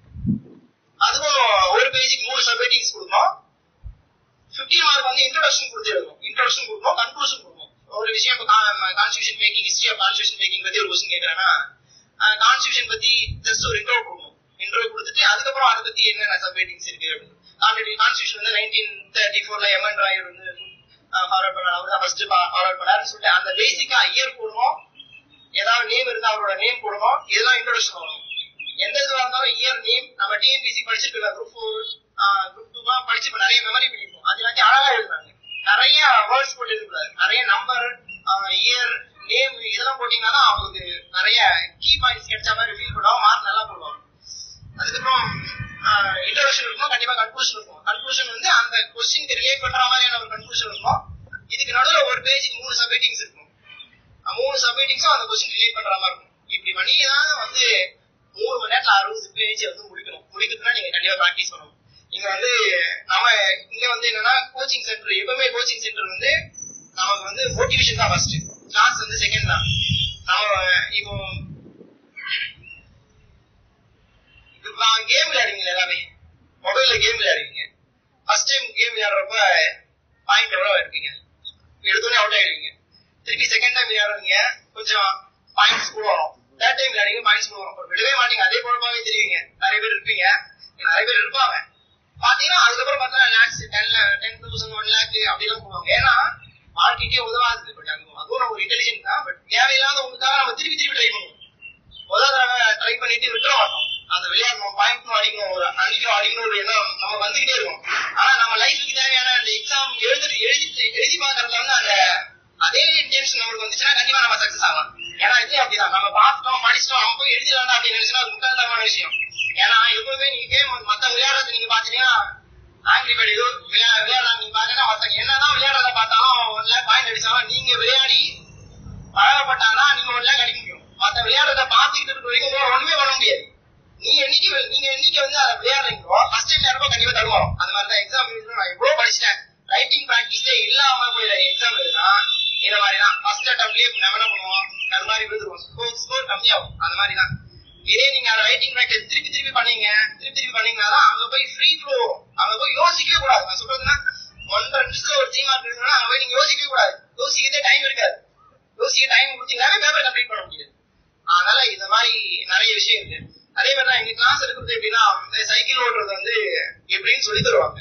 அதுக்கும் ஒரு பேஜுக்கு மூணு சப்ஹெட்டிங்ஸ் கொடுக்கணும் பிப்டீன் மார்க் வந்து இன்ட்ரோடக்ஷன் கொடுத்து எழுதணும் இன்ட்ரோடக்ஷன் கொடுக்கணும் கன்க்ளூஷன் கொடுக்கணும் ஒரு விஷயம் இப்போ constitution making history of constitution making பத்தி ஒரு கொஸ்டின் கேட்கறேன்னா கான்ஸ்டியூஷன் பத்தி ஜஸ்ட் ஒரு இன்ட்ரோ கொடுக்கணும் இன்ட்ரோ கொடுத்துட்டு அதுக்கப்புறம் அதை பத்தி என்னென்ன சப்ஹெட்டிங்ஸ் இருக்கு அப்படின்னு ஆல்ரெடி கான்ஸ்டியூஷன் வந்து நைன்டீன் தேர்ட்டி ஃபோர்ல எம்என் ராயர் வந்து ஃபார்வர்ட் பண்ண அவர் தான் ஃபர்ஸ்ட் ஃபார்வர்ட் பண்ணாருன்னு சொல்லிட்டு அந்த பேசிக்கா இயர் போடணும் ஏதாவது நேம் இருந்தா அவரோட நேம் போடணும் இதெல்லாம் இன்ட்ரோடக்ஷன் ஆகணும் எந்த இதுவா இருந்தாலும் இயர் நேம் நம்ம டிஎன்பிசி படிச்சிருக்கல குரூப் ஃபோர் குரூப் டூ படிச்சு இப்ப நிறைய மெமரி பண்ணிருக்கோம் அது எல்லாத்தையும் அழகா எழுதுனாங்க நிறைய வேர்ட்ஸ் போட்டு எழுதக்கூடாது நிறைய நம்பர் இயர் நேம் இதெல்லாம் போட்டீங்கன்னா தான் அவங்களுக்கு நிறைய கீ பாயிண்ட்ஸ் கிடைச்ச மாதிரி ஃபீல் பண்ணுவாங்க மார்க் நல்லா போடுவாங்க அதுக்கப்புறம் இன்ட்ரோடக்ஷன் இருக்கும் கண்டிப்பா கன்க்ளூஷன் இருக்கும் கன்க்ளூஷன் வந்து அந்த கொஸ்டினுக்கு ரிலேட் பண்ற மாதிரியான ஒரு கன்க்ளூஷன் இருக்கும் இதுக்கு நடுவுல ஒரு பேஜுக்கு மூணு சப்ஹெட்டிங்ஸ் இருக்கும் அஹ் மூணு சப்ஹெட்டிங்ஸும் அந்த கொஸ்டின் ரிலேட் பண்ற மாதிரி இருக்கும் இப்படி பண்ணி தான் வந்து மூணு மணி நேரத்துல அறுபது பேஜ் வந்து முடிக்கணும் முடிக்கிறதுனா நீங்க கண்டிப்பா ப்ராக்டிஸ் பண்ணணும் இங்க வந்து நம்ம இங்க வந்து என்னன்னா கோச்சிங் சென்டர் எப்பவுமே கோச்சிங் சென்டர் வந்து நமக்கு வந்து மோட்டிவேஷன் தான் ஃபர்ஸ்ட் கிளாஸ் வந்து செகண்ட் தான் நம்ம இப்போ இப்போ கேம் விளையாடுவீங்க எல்லாமே மொபைல்ல கேம் விளையாடுவீங்க ஃபர்ஸ்ட் டைம் கேம் விளையாடுறப்ப பாயிண்ட் எவ்வளவு இருப்பீங்க எடுத்தோடனே அவுட் ஆயிடுவீங்க திருப்பி செகண்ட் டைம் விளையாடுவீங்க கொஞ்சம் பாயிண்ட்ஸ் கூட வரும் தேர்ட் டைம் விளையாடுவீங்க பாயிண்ட்ஸ் கூட வரும் அப்புறம் விடவே மாட்டீங்க அதே குழப்பாவே தெரியுங்க நிறைய பேர் இருப்பீங்க நிறைய பேர் இருப்பாங்க பாத்தீங்கன்னா அதுக்கப்புறம் பார்த்தா lakhs ten ten thousand one lakh அப்படிலாம் போடுவாங்க ஏன்னா மார்க்கெட்டே உதவாது பட் அதுவும் நம்ம ஒரு இன்டெலிஜென்ட் தான் பட் தேவையில்லாத ஒண்ணுக்காக நம்ம திருப்பி திருப்பி ட்ரை பண்ணுவோம் முதல் தடவை ட்ரை பண்ணிட்டு விட்டுற மாட்டோம் அந்த விளையாடணும் பாயிண்ட் அடிக்கணும் ஒரு அடிக்கணும் அடிக்கணும் ஒரு எண்ணம் நம்ம வந்துகிட்டே இருக்கும் ஆனா நம்ம லைஃபுக்கு தேவையான அந்த எக்ஸாம் எழுதி எழுதி எழுதி பாக்குறதுல வந்து அந்த அதே இன்டென்ஷன் நம்மளுக்கு வந்துச்சுன்னா கண்டிப்பா நம்ம சக்சஸ் ஆகலாம் ஏன்னா இது அப்படிதான் நம்ம பார்த்துட்டோம் படிச்சிட்டோம் நம்ம போய் எழுதிடலாம் அப்படின்னு நினைச்சுன்னா அது முட்டாள்தனமான விஷயம் ஏன்னா எப்பவுமே நீங்க கேம் மத்த விளையாடுறது நீங்க பாத்தீங்கன்னா ஆங்கிரி பேர்டு ஏதோ விளையா- விளையாடுறாங்க நீங்க பாத்தீங்கன்னா மத்தவங்க என்னதான் விளையாடுறத பார்த்தாலும் ஒன் லேக் பாயிண்ட் அடிச்சாலும் நீங்க விளையாடி பழகப்பட்டாதான் நீங்க ஒன் லேக் அடிக்க முடியும் மத்த விளையாடுறத பாத்துக்கிட்டு இருக்க வரைக்கும் உங்களால ஒண்ணுமே பண்ண முடியாது நீ என்னைக்கு வெ- நீங்க என்னைக்கு வந்து அதை விளையாடுறீங்களோ ஃபர்ஸ்ட் டைம் விளையாடுறப்ப கண்டிப்பா தடுமாறும் அந்த மாதிரி தான் எக்ஸாம் எழுதணும் நான் எவ்வளவு படிச்சிட்டேன் ரைட்டிங் பிராக்டிஸ்ல இல்லாம போய் எக்ஸாம் எழுதுனா இந்த மாதிரி தான் ஃபர்ஸ்ட் அட்டம்ப்லயே நம்ம என்ன பண்ணுவோம் அது மாதிரி விழுந்துருவோம் ஸ்கோர் ஸ்கோர் கம்மியாகும் அந்த மாதிரி தான் இதே நீங்க அந்த ரைட்டிங் பிராக்டிஸ் திருப்பி திருப்பி பண்ணீங்க திருப்பி திருப்பி பண்ணீங்கன்னா தான் அங்க போய் ஃப்ரீ ஃப்ளோ அங்க போய் யோசிக்கவே கூடாது நான் சொல்றதுன்னா ஒன்றரை நிமிஷத்துல ஒரு டீம் மார்க் இருக்குன்னா அங்க போய் நீங்க யோசிக்கவே கூடாது யோசிக்கிறதே டைம் இருக்காது யோசிக்க டைம் கொடுத்தீங்கன்னாவே பேப்பர் கம்ப்ளீட் பண்ண முடியாது அதனால இந்த மாதிரி நிறைய விஷயம் இருக்கு அதே மாதிரி தான் எங்க கிளாஸ் எடுக்கிறது எப்படின்னா சைக்கிள் ஓட்டுறது வந்து எப்படின்னு சொல்லி தருவாங்க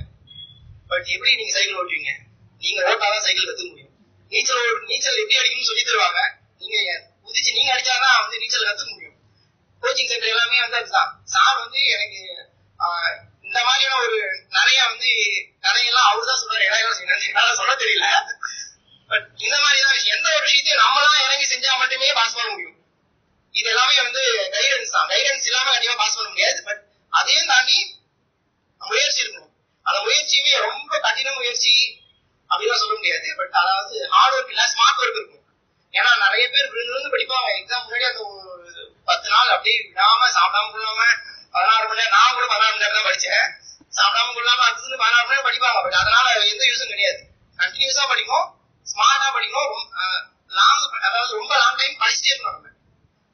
பட் எப்படி நீங்க சைக்கிள் ஓட்டுவீங்க நீங்க ஓட்டாதான் சைக்கிள் கத்துக்க முடியும் நீச்சல் ஓட்டு நீச்சல் எப்படி அடிக்கணும்னு சொல்லி தருவாங்க நீங்க குதிச்சு நீங்க அடிச்சாதான் வந்து நீச்சல் கத்துக்க முடியும் கோச்சிங் சென்டர் எல்லாமே வந்து அதுதான் சார் வந்து எனக்கு ஆஹ், இந்த மாதிரியான ஒரு நிறைய வந்து கதையெல்லாம் அவரு தான் சொல்றாரு இடம் என்னால சொல்ல தெரியல பட் இந்த மாதிரி தான் விஷயம் எந்த ஒரு விஷயத்தையும் நம்மளா இறங்கி செஞ்சா மட்டுமே பாஸ் பண்ண முடியும் இது எல்லாமே வந்து கைடன்ஸ் தான் கைடன்ஸ் இல்லாம கண்டிப்பா பாஸ் பண்ண முடியாது பட் அதையும் தாண்டி முயற்சி இருக்கணும் அந்த முயற்சியுமே ரொம்ப கடின முயற்சி அப்படிலாம் சொல்ல முடியாது பட் அதாவது ஹார்ட் ஒர்க் இல்ல ஸ்மார்ட் ஒர்க் இருக்கும் ஏன்னா நிறைய பேர் விழுந்து விழுந்து படிப்பாங்க எக்ஸாம் முன்னாடி அந்த ஒரு பத்து நாள் அப்படியே விடாம சாப்பிடாம கொள்ளாம பதினாறு மணி நேரம் நான் கூட பதினாறு மணி நேரம் தான் படிச்சேன் சாப்பிடாம கொள்ளாம அடுத்தது பதினாறு மணி நேரம் படிப்பாங்க பட் அதனால எந்த யூஸும் கிடையாது கண்டினியூஸா படிக்கும் ஸ்மார்ட்டா படிக்கும் லாங் அதாவது ரொம்ப லாங் டைம் படிச்சுட்டே இருக்கணும் நம்ம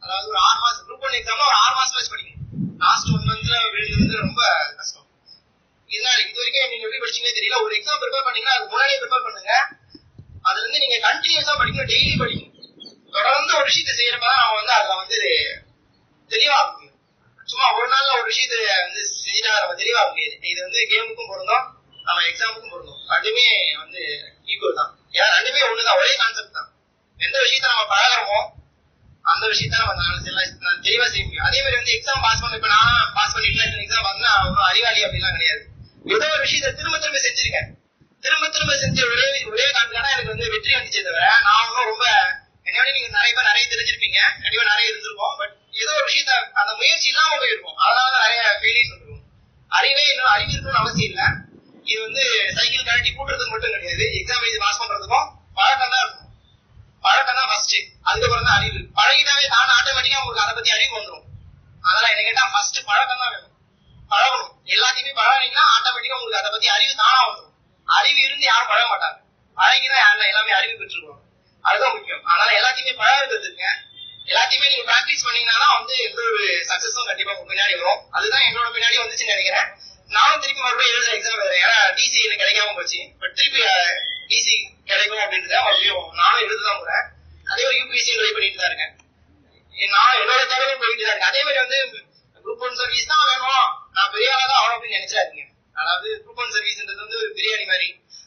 அதாவது ஒரு ஆறு மாசம் குரூப் ஒன் எக்ஸாம் ஒரு ஆறு மாசம் வச்சு படிக்கணும் லாஸ்ட் ஒன் மந்த்ல எழுதுறது ரொம்ப கஷ்டம் இதனால இது வரைக்கும் நீங்க எப்படி படிச்சீங்கன்னு தெரியல ஒரு எக்ஸாம் ப்ரிப்பேர் பண்ணீங்கன்னா அது முன்னாடியே ப்ரிப்பேர் பண்ணுங்க அதுல இருந்து நீங்க கண்டினியூஸா படிக்கணும் டெய்லி படிக்கணும் தொடர்ந்து ஒரு விஷயத்தை செய்யறப்பதான் நம்ம வந்து அதுல வந்து தெளிவாக முடியும் சும்மா ஒரு நாள்ல ஒரு விஷயத்தை வந்து செஞ்சுட்டா நம்ம தெளிவாக முடியாது இது வந்து கேமுக்கும் பொருந்தும் நம்ம எக்ஸாமுக்கும் பொருந்தும் ரெண்டுமே வந்து ஈக்குவல் தான் ஏன்னா ரெண்டுமே ஒண்ணுதான் ஒரே கான்செப்ட் தான் எந்த விஷயத்த நம்ம பழகிறோமோ அந்த விஷயத்த நம்ம நாலு செல்ல- தெளிவா செய்ய முடியும் அதே மாதிரி வந்து எக்ஸாம் பாஸ் பண்ண இப்ப நான் பாஸ் பண்ணிட்டு எக்ஸாம் பார்த்தா ஒன்றும் அறிவாளி அப்படிலாம் கிடையாது ஏதோ ஒரு விஷயத்த திரும்ப திரும்ப செஞ்சிருக்கேன் திரும்ப திரும்ப செஞ்ச ஒரே ஒரே காரணம் எனக்கு வந்து வெற்றி வந்துச்சே தவிர நான் ஒன்றும் ரொம்ப என்னோட நீங்க நிறைய பேர் நிறைய தெரிஞ்சிருப்பீங்க கண்டிப்பா நிறைய இருந்திருப்போம் பட் ஏதோ ஒரு விஷயத்த அந்த முயற்சி இல்லாம போயிருக்கும் அதனால நிறைய ஃபெயிலியர்ஸ் வந்துருக்கும் அறிவே இன்னும் அறிவு இருக்கணும்னு அவசியம் இல்ல இது வந்து சைக்கிள் கழட்டி கூட்டுறதுக்கு மட்டும் கிடையாது எக்ஸாம் எழுதி பாஸ் பண்றதுக்கும் பழக்கம் தான் இருக்கும் பழக்கம் தான் ஃபர்ஸ்ட் அதுக்கப்புறம் தான் அறிவு பழகிட்டாவே தான் ஆட்டோமேட்டிக்கா உங்களுக்கு அதை பத்தி அறிவு வந்துரும் அதெல்லாம் என்ன கேட்டா ஃபர்ஸ்ட் பழக்கம் தான் வேணும் பழகணும் எல்லாத்தையுமே பழகினீங்கன்னா ஆட்டோமேட்டிக்கா உங்களுக்கு அதை பத்தி அறிவு தானா வந்துரும் அறிவு இருந்து யாரும் பழக மாட்டாங்க பழகிதான் யாரும் எல்லாமே அறிவு பெற்றுருவாங்க அதுதான் முக்கியம் அதனால எல்லாத்தையுமே பழகிறதுங்க எல்லாத்தையுமே நீங்க பிராக்டிஸ் பண்ணீங்கன்னா தான் வந்து எந்த ஒரு சக்சஸும் கண்டிப்பா உங்க பின்னாடி வரும் அதுதான் என்னோட பின்னாடி வந்துச்சுன்னு நினைக்கிறேன் நானும் திருப்பி மறுபடியும் எழுதுற எக்ஸாம் ஏன்னா டிசி எனக்கு கிடைக்காம போச்சு பட் திருப்பி டிசி கிடைக்கும் அப்படின்றத மறுபடியும் நானும் எழுதுதான் போறேன் அதே ஒரு யூபிஎஸ்சி ட்ரை பண்ணிட்டு தான் இருக்கேன் நான் என்னோட தேவை போயிட்டு தான் இருக்கு அதே மாதிரி வந்து குரூப் ஒன் சர்வீஸ் தான் வேணும் நான் பெரிய ஆளா தான் ஆகணும் அப்படின்னு நினைச்சாருங்க அதாவது குரூப் ஒன் சர்வீஸ்ன்றது வந்து ஒரு பிரியாணி மாதிரி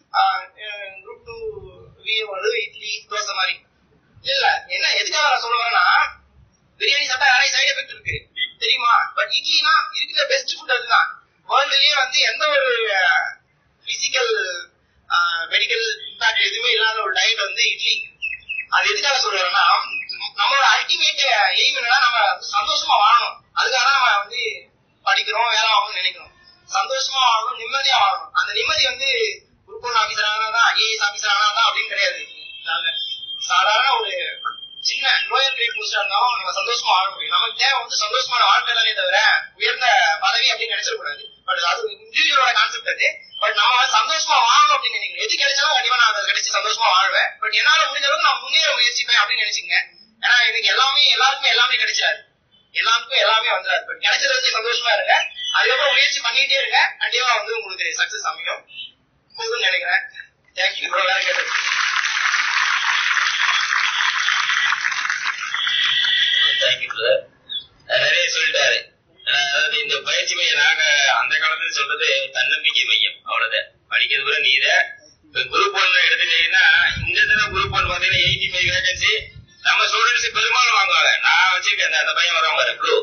குரூப் டூ விஏ வந்து இட்லி தோசை மாதிரி இல்ல என்ன எதுக்காக நான் சொல்ல வரேன்னா பிரியாணி சாப்பிட்டா நிறைய சைடு எஃபெக்ட் இருக்கு தெரியுமா பட் இட்லினா இருக்கிற பெஸ்ட் ஃபுட் அதுதான் வேர்ல்ட்லயே வந்து எந்த ஒரு பிசிக்கல் மெடிக்கல் இம்பாக்ட் எதுவுமே இல்லாத ஒரு டயட் வந்து இட்லி அது எதுக்காக சொல்றேன்னா நம்மளோட அல்டிமேட் எய்ம் என்னன்னா நம்ம சந்தோஷமா வாழணும் அதுக்காக தான் நம்ம வந்து படிக்கிறோம் வேலை வாங்கணும்னு நினைக்கிறோம் சந்தோஷமா வாழணும் நிம்மதியா வாழணும் அந்த நிம்மதி வந்து குரூப் ஒன் ஆபீசர் ஆனாதான் ஐஏஎஸ் ஆபீசர் ஆனாதான் அப்படின்னு கிடையாது நாங்க சாதாரண ஒரு சின்ன லோயர் கிரேட் போஸ்டா இருந்தாலும் நம்ம சந்தோஷமா வாழ முடியும் நமக்கு தேவை வந்து சந்தோஷமான வாழ்க்கை தானே தவிர உயர்ந்த பதவி அப்படின்னு நினைச்சிடக்கூடாது பட் அது இண்டிவிஜுவலோட கான்செப்ட் அது பட் நம்ம வந்து சந்தோஷமா வாழணும் அப்படின்னு நினைக்கிறேன் எது கிடைச்சாலும் கண்டிப்பா நான் அதை கிடைச்சு சந்தோஷமா வாழ்வேன் பட் என்னால முடிஞ்ச அளவுக்கு நான் முன்னேற முயற்சிப்பேன் அப்படின்னு நினைச்சுங்க ஏன்னா எனக்கு எல்லாமே எல்லாருக்கும் எல்லாமே கிடைச்சாரு எல்லாருக்கும் எல்லாமே வந்துடாது பட் கிடைச்சத வச்சு சந்தோஷமா இருங்க அதுக்கப்புறம் முயற்சி பண்ணிட்டே இருங்க கண்டிப்பா வந்து உங்களுக்கு சக்சஸ் அமையும் போதும்னு நினைக்கிறேன் தேங்க்யூ இவ்வளவு நேரம் கேட்டது தேங்க்யூ பிரதர் நிறைய சொல்லிட்டாரு அஹ் அதாவது இந்த பயிற்சி மையம் நாங்க அந்த காலத்துல சொல்றது தன்னம்பிக்கை மையம் அவ்வளவுதான் படிக்கிறது கூட நீத குரூப் ஒன் எடுத்துட்டீங்கன்னா இந்த தடவை குரூப் ஒன் பாத்தீங்கன்னா எயிட்டி ஃபைவ் வேகன்சி நம்ம ஸ்டூடெண்ட்ஸ் பெரும்பாலும் வாங்குவாங்க நான் வச்சிருக்கேன் அந்த- அந்த பையன் வரவங்க ப்ளூ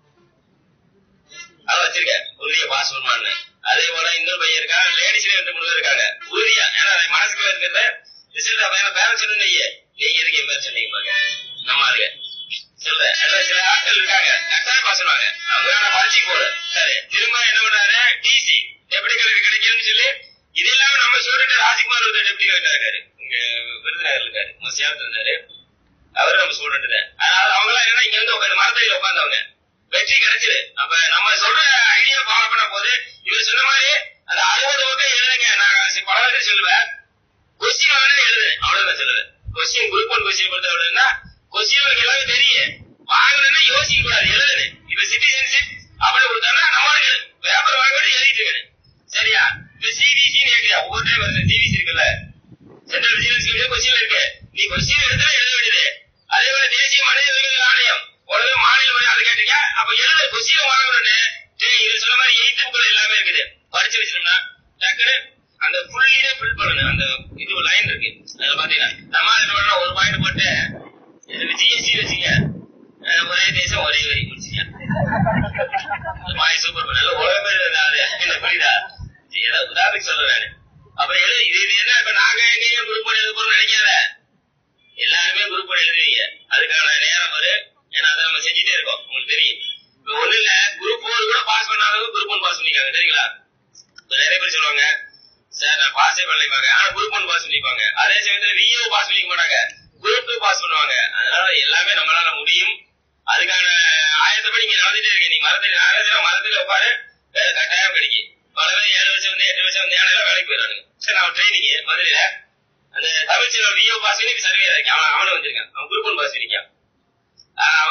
அதை வச்சிருக்கேன் உறுதியா பாஸ் பண்ணுவான்னு அதே போல இன்னொரு பையன் இருக்கான் லேடிஸ்ல ரெண்டு மூணு பேர் இருக்காங்க உறுதியா ஏன்னா அது மனசுக்குள்ள இருக்கிறத ரிசல்ட் பையனை பேரண்ட்ஸ் சொன்னீங்க நீங்க எதுக்கு என் பேர் சொன்னீங்க பாருங்க நம்ம ஆளுங்க சொல்றேன் ஏன்னா சில ஆட்கள் இருக்காங்க கட்டாயம் பாஸ் பண்ணுவாங்க அவங்க நான் பரிச்சு போல சரி திரும்ப என்ன பண்றாரு டிசி டெப்டி கலெக்டர் கிடைக்கணும்னு சொல்லி இது இல்லாம நம்ம ஸ்டூடெண்ட் ராஜ்குமார் ஒரு டெப்டி கலெக்டர் இருக்காரு இங்க விருதுநகர் இருக்காரு நம்ம சேலத்துல இருந்தாரு அவரு நம்ம ஸ்டூடெண்ட் தான் அதனால அவங்க எல்லாம் என்ன இங்க வந்து உட்காந்து மரத்தடியில உட்காந்தவங்க வெற்றி கிடைச்சது அப்ப நம்ம சொல்ற ஐடியா ஃபாலோ பண்ண போது இவர் சொன்ன மாதிரி அந்த அறுபது பக்கம் எழுதுங்க நான் சி- பல பேருக்கு சொல்லுவேன் கொஸ்டின் வாங்கினது எழுது அவ்வளவுதான் சொல்லுவேன் கொஸ்டின் குரூப் ஒன் கொஸ்டின் பொறுத்த விடனா கொஸ்டின் உங்களுக்கு எல்லாமே தெரியும் வாங்கணும்னா யோசிக்க கூடாது எழுதுனு இப்ப சிட்டிசன்ஷிப் அப்படி கொடுத்தாங்கன்னா நம்மளுக்கு பேப்பர் வாங்க வேண்டிய எழுதிட்டு இருக்கேன் சரியா இப்ப சிபிசி கேட்கிறியா ஒவ்வொரு டைம் வருது சிபிசி இருக்குல்ல சென்ட்ரல் விஜிலன்ஸ் கொஸ்டின் இருக்கு நீ கொஸ்டின் எடுத்தா எழுத வேண்டியது அதே போல தேசிய மனித உரிமைகள் ஆணையம் உடனே மாநில மொழி அது கேட்டீங்க அப்ப எழுத கொஸ்டின் வாங்கணும்னு சரி இது சொன்ன மாதிரி எயித்து புக்ல எல்லாமே இருக்குது படிச்சு வச்சிருந்தா டக்குனு அந்த ஃபுல்லியே ஃபில் பண்ணணும் அந்த இது லைன் இருக்கு அதுல பாத்தீங்கன்னா நம்ம அதுல வேணா ஒரு பாயிண்ட் போட்டு இதுக்கு ஜிஎஸ்டி வச்சுங்க அஹ் ஒரே தேசம் ஒரே வரி முடிச்சுங்க மாய் சூப்பர் நல்ல உலகமே அது என்ன புரியுதா ஏதோ உதாரணத்துக்கு சொல்றேன் நானு அப்ப எழுது இது இது என்ன இப்ப நாங்க எங்கேயும் குரூப் எழுத போறோம் நினைக்காத எல்லாருமே குரூப் எழுதுவீங்க அதுக்கான நேரம் வரும் ஏன்னா அதை நம்ம செஞ்சுட்டே இருக்கோம் உங்களுக்கு தெரியும் இப்ப ஒண்ணு இல்ல குரூப் ஃபோர் கூட பாஸ் பண்ணாதவங்க குரூப் ஒன் பாஸ் பண்ணிக்காங்க தெரியுங்களா இப்ப நிறைய பேர் சொல்லுவாங்க சார் நான் பாஸே பண்ணலைப்பாங்க ஆனா குரூப் ஒன் பாஸ் பண்ணிப்பாங்க அதே சமயத்துல விஏஓ பாஸ் பண்ணிக்க மாட்டாங்க குரூப் டூ பாஸ் பண்ணுவாங்க அதனால எல்லாமே நம்மளால முடியும் அதுக்கான ஆயத்தப்படி நீங்க நடந்துட்டே இருக்கீங்க நீங்க மரத்துல நான் மரத்துல உட்காரு வேலை கட்டாயம் கிடைக்கும் பல பேர் ஏழு வருஷம் வந்து எட்டு வருஷம் வந்து ஏன்னா வேலைக்கு போயிடுறாங்க சரி நான் ட்ரைனிங் மதுரையில அந்த தமிழ் செல்வன் விஓ பாஸ் பண்ணி சர்வே இருக்கேன் அவன் அவனும் வந்திருக்கான் அவன் குரூப் ஒன் பாஸ் பண்ணிக்கான் ஆஹ் அவங்க சொந்தக்கார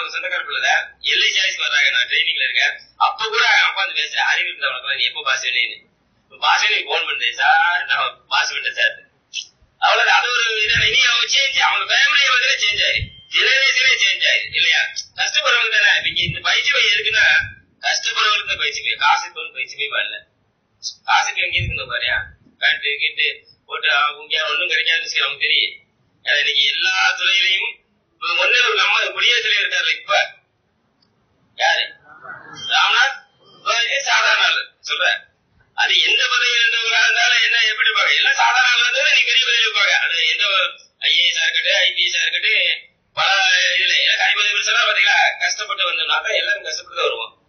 பிள்ளைதான் எல்ஐ சாய்ஸ் வர்றாங்க நான் ட்ரைனிங்ல இருக்கேன் அப்ப கூட அப்பா வந்து பேசுறேன் அறிவு இருந்தவனுக்கு நீ எப்போ பாஸ் வேணும்னு பாஸ் வேணும் போன் பண்றேன் சார் நான் பாஸ் பண்ணிட்டேன் சார் அவ்வளவு அது ஒரு இதான இனி அவங்க சேஞ்ச் அவங்க ஃபேமிலியை வந்து சேஞ்ச் ஆயிரு ஜெனரேஷனே சேஞ்ச் ஆயிரு இல்லையா கஷ்டப்படுறவங்க தானே இப்ப இங்க இந்த பயிற்சி வை எதுக்குன்னா கஷ்டப்படுறவங்களுக்கு இந்த பயிற்சி வை காசுக்கு வந்து பயிற்சி வை வரல காசுக்கு எங்க இருக்குங்க பாரியா பேண்ட் கிட்டு போட்டு அவங்க ஒண்ணும் கிடைக்காதுன்னு சொல்லி நமக்கு தெரியும் ஏன்னா இன்னைக்கு எல்லா துறையிலையும் இப்ப ஒண்ணு நம்ம குடியரசுல இருக்காரு இப்ப யாரு ராம்நாத் கோவிந்த் சாதாரண ஆளு சொல்றேன் அது எந்த பதவியில் இருந்தவங்களா இருந்தாலும் என்ன எப்படி இருப்பாங்க எல்லாம் சாதாரண ஆளா இருந்தாலும் நீ பெரிய பதவியில் இருப்பாங்க அது எந்த ஐஏஎஸ் இருக்கட்டும் ஐபிஎஸ் இருக்கட்டும் பல இதுல காய்பதி பிரச்சனை பாத்தீங்களா கஷ்டப்பட்டு வந்தோம்னா தான் எல்லாரும் கஷ்டப்பட்டு தான் வருவோம்